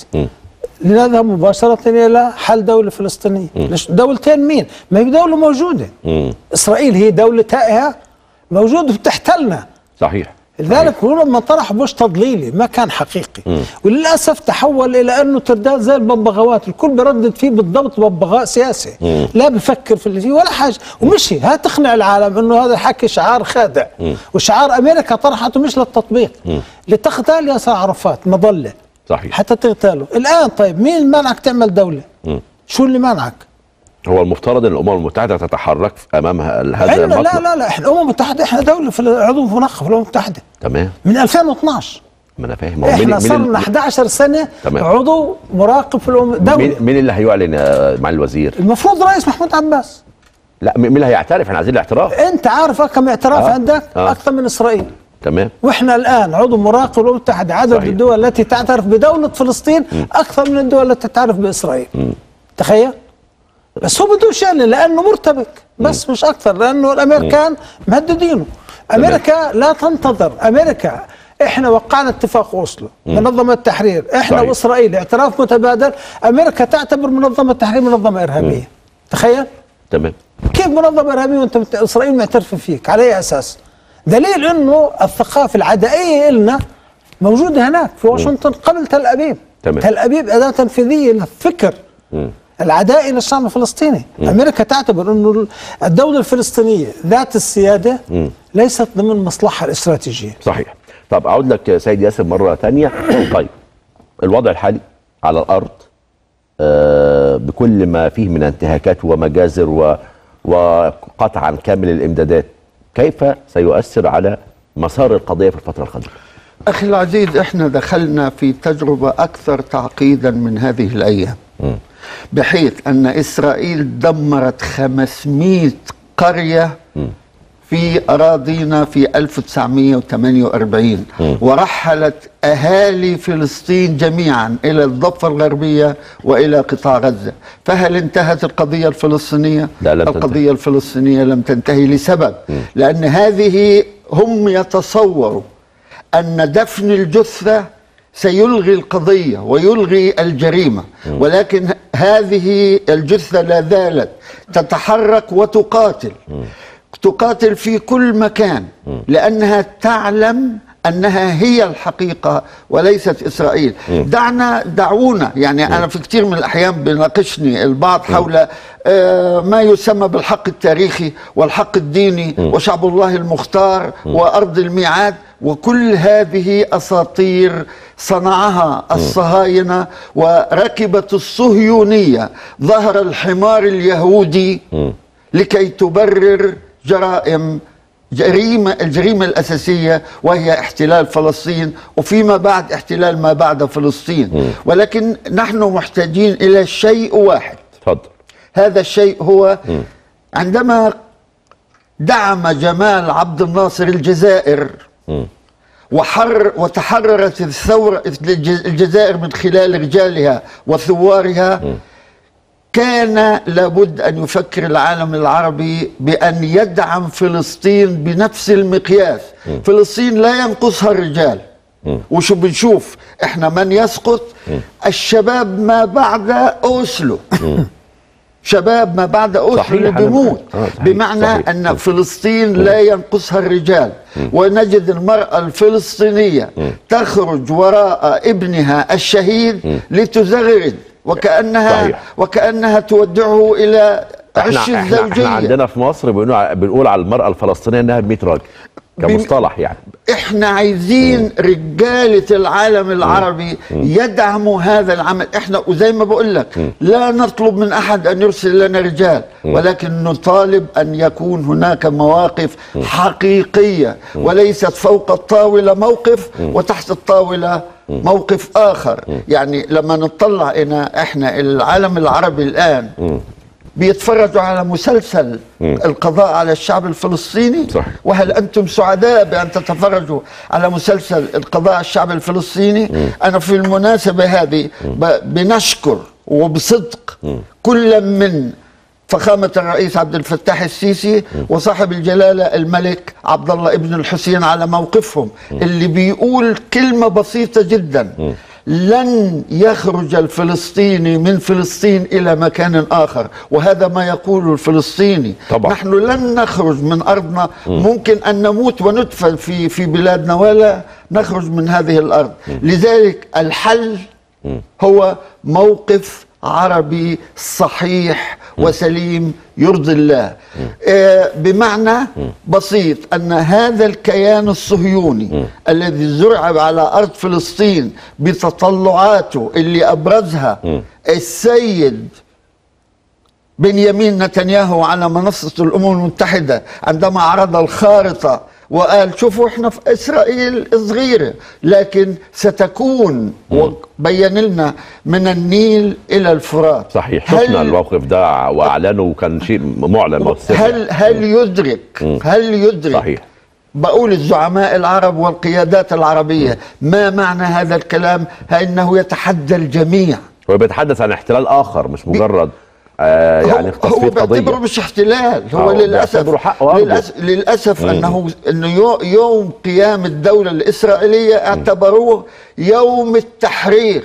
لنذهب مباشرة إلى حل دولة فلسطينية ليش دولتين مين؟ ما هي دولة موجودة مم. إسرائيل هي دولة تائهة موجودة بتحتلنا صحيح لذلك هو لما طرح بوش تضليلي ما كان حقيقي وللاسف تحول الى انه ترداد زي الببغاوات الكل بيردد فيه بالضبط ببغاء سياسي لا بفكر في اللي فيه ولا حاجه ومشي ها تقنع العالم انه هذا الحكي شعار خادع وشعار امريكا طرحته مش للتطبيق لتغتال ياسر عرفات مظله صحيح حتى تغتاله الان طيب مين منعك تعمل دوله شو اللي منعك هو المفترض ان الامم المتحده تتحرك امام هذا احنا لا المطلب لا لا احنا الامم المتحده احنا دوله في عضو منقب في الامم المتحده تمام من 2012 ما انا فاهم هو مين احنا مين صرنا ال- 11 سنه تمام. عضو مراقب في الامم دوله مين, مين اللي هيعلن يا مع الوزير؟ المفروض رئيس محمود عباس لا مين اللي هيعترف احنا عايزين الاعتراف انت عارف كم اعتراف آه. عندك آه. اكثر من اسرائيل تمام واحنا الان عضو مراقب الامم المتحده عدد صحيح. الدول التي تعترف بدوله فلسطين اكثر من الدول التي تعترف باسرائيل تخيل بس هو بدوش يعلن لانه مرتبك بس مش اكثر لانه الامريكان مهددينه امريكا لا تنتظر امريكا احنا وقعنا اتفاق اوسلو منظمه التحرير احنا صحيح. واسرائيل اعتراف متبادل امريكا تعتبر منظمه التحرير منظمه ارهابيه تخيل تمام كيف منظمه ارهابيه وانت مت- اسرائيل معترفه فيك على اي اساس؟ دليل انه الثقافه العدائيه لنا موجوده هناك في واشنطن قبل تل ابيب تمام. تل ابيب اداه تنفيذيه للفكر العدائي للشعب الفلسطيني امريكا تعتبر انه الدوله الفلسطينيه ذات السياده ليست ضمن مصلحها الاستراتيجيه صحيح طب اعود لك يا سيد ياسر مره ثانيه طيب الوضع الحالي على الارض آه بكل ما فيه من انتهاكات ومجازر و وقطعا كامل الامدادات كيف سيؤثر على مسار القضيه في الفتره القادمه؟ أخي العزيز إحنا دخلنا في تجربة أكثر تعقيدا من هذه الأيام بحيث أن إسرائيل دمرت 500 قرية في أراضينا في 1948 ورحلت أهالي فلسطين جميعا إلى الضفة الغربية وإلى قطاع غزة فهل انتهت القضية الفلسطينية؟ لا، لم تنتهي. القضية الفلسطينية لم تنتهي لسبب لأن هذه هم يتصوروا أن دفن الجثة سيلغي القضية ويلغي الجريمة ولكن هذه الجثة لا زالت تتحرك وتقاتل تقاتل في كل مكان لأنها تعلم أنها هي الحقيقة وليست إسرائيل دعنا دعونا يعني أنا في كثير من الأحيان بناقشني البعض حول آه، ما يسمى بالحق التاريخي والحق الديني وشعب الله المختار وأرض الميعاد وكل هذه أساطير صنعها الصهاينة وركبت الصهيونية ظهر الحمار اليهودي لكي تبرر جرائم جريمة الجريمة الأساسية وهي احتلال فلسطين وفيما بعد احتلال ما بعد فلسطين ولكن نحن محتاجين إلى شيء واحد اتفضل هذا الشيء هو عندما دعم جمال عبد الناصر الجزائر وحر وتحررت الثورة الجزائر من خلال رجالها وثوارها كان لابد أن يفكر العالم العربي بأن يدعم فلسطين بنفس المقياس فلسطين لا ينقصها الرجال وشو بنشوف احنا من يسقط الشباب ما بعد أوسلو شباب ما بعد أوسلو صحيح، اللي أنا بيموت معك. آه، صحيح، بمعنى صحيح. أن فلسطين لا ينقصها الرجال ونجد المرأة الفلسطينية تخرج وراء ابنها الشهيد لتزغرد وكأنها صحيح. وكأنها تودعه إلى احنا عش احنا, الزوجية احنا عندنا في مصر بنقول ع- بنقول على المراه الفلسطينيه انها ب 100 راجل كمصطلح يعني احنا عايزين رجالة العالم العربي يدعموا هذا العمل احنا وزي ما بقول لك لا نطلب من احد ان يرسل لنا رجال ولكن نطالب ان يكون هناك مواقف حقيقية وليست فوق الطاولة موقف وتحت الطاولة موقف اخر يعني لما نطلع إلى احنا العالم العربي الان بيتفرجوا على مسلسل القضاء على الشعب الفلسطيني صح. وهل أنتم سعداء بأن تتفرجوا على مسلسل القضاء على الشعب الفلسطيني أنا في المناسبة هذه ب- بنشكر وبصدق كل من فخامة الرئيس عبد الفتاح السيسي وصاحب الجلالة الملك عبد الله ابن الحسين على موقفهم اللي بيقول كلمة بسيطة جدا لن يخرج الفلسطيني من فلسطين إلى مكان آخر وهذا ما يقوله الفلسطيني طبعا. نحن لن نخرج من أرضنا ممكن أن نموت وندفن في, في بلادنا ولا نخرج من هذه الأرض لذلك الحل هو موقف عربي صحيح وسليم يرضي الله آه، بمعنى بسيط أن هذا الكيان الصهيوني الذي زرع على أرض فلسطين بتطلعاته اللي أبرزها السيد بنيامين نتنياهو على منصة الأمم المتحدة عندما عرض الخارطة وقال شوفوا احنا في إسرائيل صغيرة لكن ستكون وبين لنا من النيل إلى الفرات صحيح هل- شفنا الموقف ده واعلنه وكان شيء معلن موثق هل هل يدرك هل يدرك صحيح بقول الزعماء العرب والقيادات العربية ما معنى هذا الكلام انه يتحدى الجميع هو بيتحدث عن احتلال اخر مش مجرد آه يعني هو, هو تصفيه بيعتبره قضيه مش احتلال هو آه، للاسف بيعتبره حقه وأرضه. للاسف, للأسف انه انه يو- يوم قيام الدوله الاسرائيليه اعتبروه يوم التحرير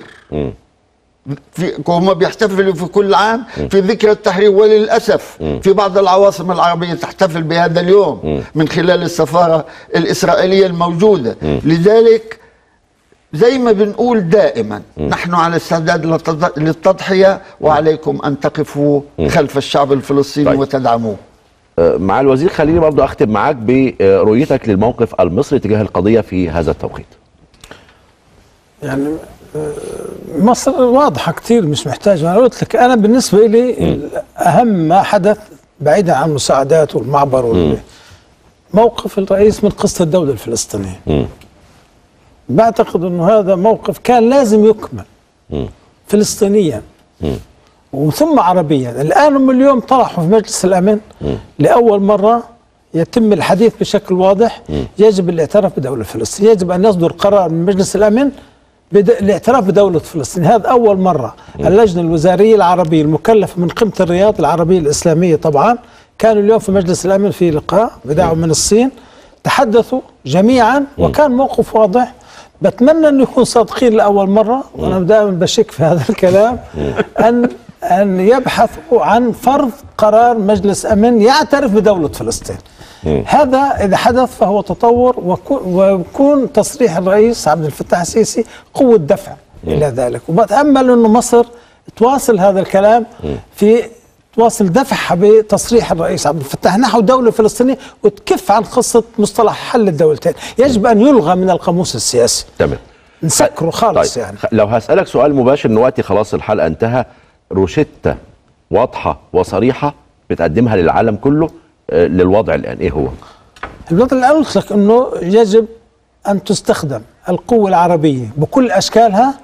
في هم بيحتفلوا في كل عام في ذكرى التحرير وللاسف في بعض العواصم العربيه تحتفل بهذا اليوم من خلال السفاره الاسرائيليه الموجوده لذلك زي ما بنقول دائما نحن على استعداد للتض- للتضحيه وعليكم ان تقفوا خلف الشعب الفلسطيني طيب. وتدعموه آه، مع الوزير خليني برضو اختم معاك برؤيتك للموقف المصري تجاه القضيه في هذا التوقيت يعني آه، مصر واضحه كتير مش محتاج انا قلت لك انا بالنسبه لي اهم ما حدث بعيدا عن المساعدات والمعبر وال- موقف الرئيس من قصه الدوله الفلسطينيه بعتقد انه هذا موقف كان لازم يكمل فلسطينيا وثم عربيا الان هم اليوم طرحوا في مجلس الامن لاول مره يتم الحديث بشكل واضح يجب الاعتراف بدوله فلسطين يجب ان يصدر قرار من مجلس الامن بد... الاعتراف بدولة فلسطين هذا أول مرة اللجنة الوزارية العربية المكلفة من قمة الرياض العربية الإسلامية طبعا كانوا اليوم في مجلس الأمن في لقاء بدعوة من الصين تحدثوا جميعا وكان موقف واضح بتمنى أن يكون صادقين لأول مرة وأنا دائما بشك في هذا الكلام أن أن يبحثوا عن فرض قرار مجلس أمن يعترف بدولة فلسطين هذا إذا حدث فهو تطور وكو- ويكون تصريح الرئيس عبد الفتاح السيسي قوة دفع إلى ذلك وبتأمل أنه مصر تواصل هذا الكلام في تواصل دفعها بتصريح الرئيس عبد الفتاح نحو دولة فلسطينية وتكف عن قصة مصطلح حل الدولتين يجب أن يلغى من القاموس السياسي تمام نسكره خالص طيب يعني خ- لو هسألك سؤال مباشر ان وقتي خلاص الحلقة انتهى روشتة واضحة وصريحة بتقدمها للعالم كله آه، للوضع الآن ايه هو؟ الوضع اللي قلت لك انه يجب ان تستخدم القوة العربية بكل اشكالها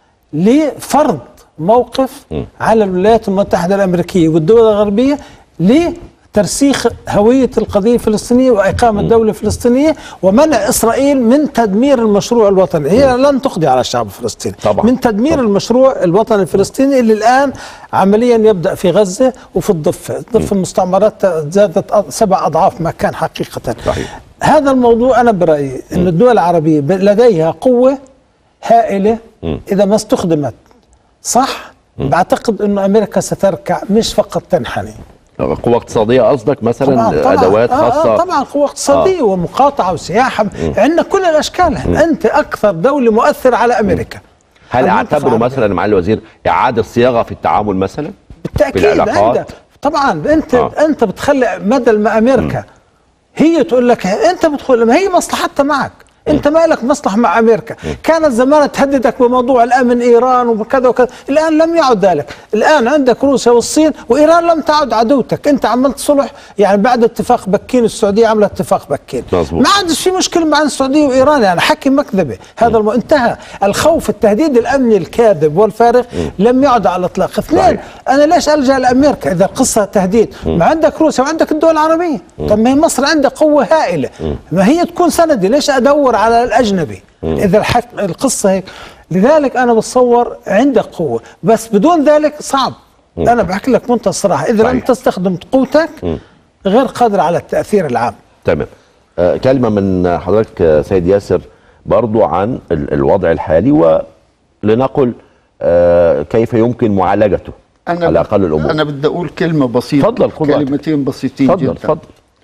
لفرض موقف على الولايات المتحدة الامريكية والدول الغربية لترسيخ هوية القضية الفلسطينية واقامة دولة فلسطينية ومنع اسرائيل من تدمير المشروع الوطني، هي لن تقضي على الشعب الفلسطيني طبعاً. من تدمير طبعاً. المشروع الوطني الفلسطيني اللي الان عمليا يبدا في غزه وفي الضفه، الضفه المستعمرات زادت أ- سبع اضعاف ما كان حقيقه. صحيح. هذا الموضوع انا برايي ان الدول العربيه ب- لديها قوه هائله اذا ما استخدمت صح بعتقد انه امريكا ستركع مش فقط تنحني قوة اقتصادية قصدك مثلا أدوات آه خاصة آه طبعا قوة اقتصادية آه ومقاطعة وسياحة عندنا كل الأشكال أنت أكثر دولة مؤثرة على أمريكا هل المنطقة اعتبروا العربية. مثلا مع الوزير إعادة صياغة في التعامل مثلا؟ بالتاكيد في العلاقات؟ عندك طبعا انت آه. آه. انت بتخلي بدل ما امريكا هي تقول لك انت بتدخل ما هي مصلحتها معك انت ما لك مصلحه مع امريكا كانت زمان تهددك بموضوع الامن ايران وكذا وكذا الان لم يعد ذلك الان عندك روسيا والصين وايران لم تعد عدوتك انت عملت صلح يعني بعد اتفاق بكين السعوديه عملت اتفاق بكين مظبوط. ما عادش في مشكله مع السعوديه وايران يعني حكي مكذبه هذا الم... انتهى الخوف التهديد الامني الكاذب والفارغ لم يعد على الاطلاق اثنين صحيح. انا ليش الجا لامريكا اذا القصه تهديد ما عندك روسيا وعندك الدول العربيه طب ما هي مصر عندها قوه هائله ما هي تكون سندي ليش ادور على الاجنبي اذا الحك... القصه هيك لذلك انا بتصور عندك قوه بس بدون ذلك صعب انا بحكي لك منتهى الصراحه اذا لم صحيح. تستخدم قوتك غير قادر على التاثير العام تمام آه كلمه من حضرتك آه، سيد ياسر برضو عن ال- الوضع الحالي ولنقل آه كيف يمكن معالجته على اقل الامور انا بدي اقول كلمه بسيطه اتفضل، خد وقتك. كلمتين بسيطين اتفضل جدا اتفضل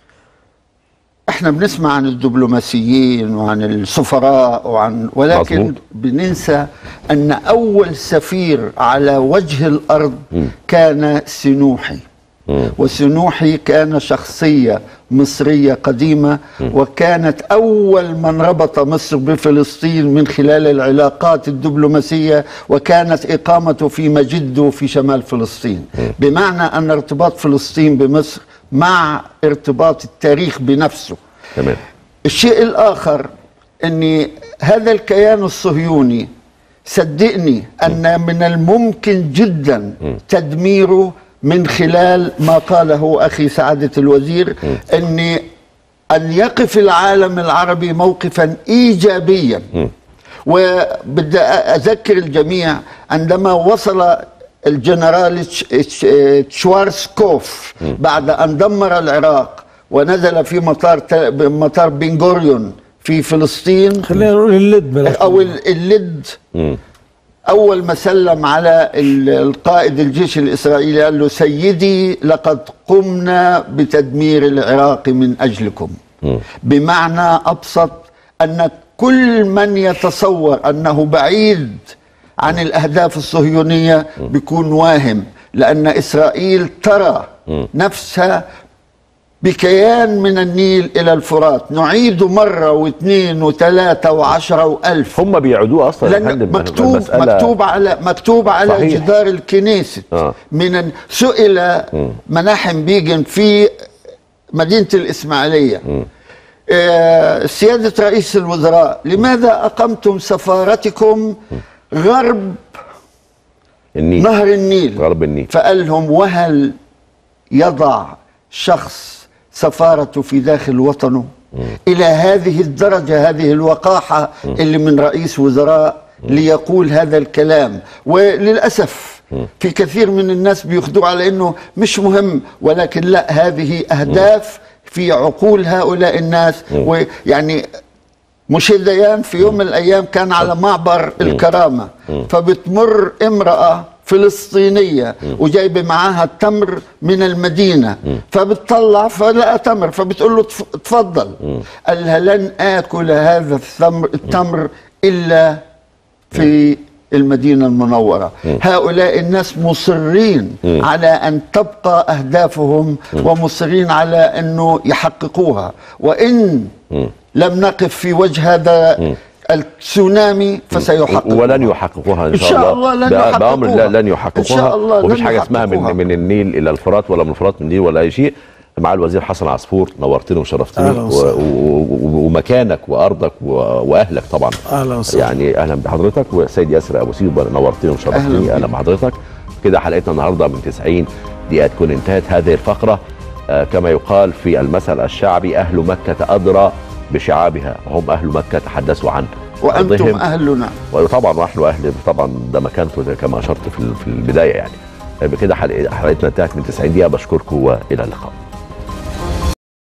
احنا بنسمع عن الدبلوماسيين وعن السفراء وعن ولكن مظبوط. بننسى ان اول سفير على وجه الارض كان سنوحي وسنوحي كان شخصيه مصريه قديمه وكانت اول من ربط مصر بفلسطين من خلال العلاقات الدبلوماسيه وكانت اقامته في مجده في شمال فلسطين بمعنى ان ارتباط فلسطين بمصر مع ارتباط التاريخ بنفسه تمام الشيء الآخر أن هذا الكيان الصهيوني صدقني أن من الممكن جدا تدميره من خلال ما قاله أخي سعادة الوزير أن أن يقف العالم العربي موقفا إيجابيا وبدي أذكر الجميع عندما وصل الجنرال تش- تش- تشوارسكوف بعد أن دمر العراق ونزل في مطار ت- مطار بنغوريون في فلسطين خلينا نقول اللد بلاش أو ال- اللد أول ما سلم على ال- القائد الجيش الإسرائيلي قال له سيدي لقد قمنا بتدمير العراق من أجلكم بمعنى أبسط أن كل من يتصور أنه بعيد عن الأهداف الصهيونية بيكون واهم لأن إسرائيل ترى نفسها بكيان من النيل إلى الفرات نعيد مرة واثنين وثلاثة وعشرة وألف هم بيعودوه اصلا يا لأن فندم مكتوب المسألة- مكتوب على مكتوب على صحيح. جدار الكنيسة آه. من ال- سئل مناحم بيجن في مدينة الإسماعيلية آه، سيادة رئيس الوزراء لماذا أقمتم سفارتكم غرب النيل نهر النيل غرب النيل فقال لهم وهل يضع شخص سفارته في داخل وطنه إلى هذه الدرجة هذه الوقاحة اللي من رئيس وزراء ليقول هذا الكلام وللأسف في كثير من الناس بيخدوا على أنه مش مهم ولكن لا هذه أهداف في عقول هؤلاء الناس ويعني مشير ديان في يوم من الايام كان على معبر الكرامه فبتمر امراه فلسطينيه وجايبه معاها التمر من المدينه فبتطلع فلقى تمر فبتقول له "تف- تفضل قال لها لن اكل هذا التمر التمر الا في المدينة المنورة هؤلاء الناس مصرين على أن تبقى أهدافهم ومصرين على أنه يحققوها وإن لم نقف في وجه هذا التسونامي فسيحقق ولن يحققوها ان إن شاء, شاء الله لن بأ- يحققوها. بامر لا لن يحققوها إن شاء الله لن ومفيش حاجه اسمها من يحققوها. من النيل الى الفرات ولا من الفرات من النيل ولا اي شيء مع الوزير حسن عصفور نورتني وشرفتني أهلا و- وسهلا. و- و- ومكانك وارضك و- واهلك طبعا أهلا وسهلا. يعني اهلا بحضرتك والسيد ياسر ابو سيد نورتني أهلا وشرفتني بيك. اهلا بحضرتك كده حلقتنا النهارده من 90 دقيقه تكون انتهت هذه الفقره آه كما يقال في المثل الشعبي اهل مكه ادرى بشعابها هم اهل مكه تحدثوا عن وأنتم أرضهم. أهلنا وطبعا نحن اهل طبعا ده مكانته زي كما اشرت في في البدايه يعني بكده حلقتنا انتهت من 90 دقيقه بشكركم والى اللقاء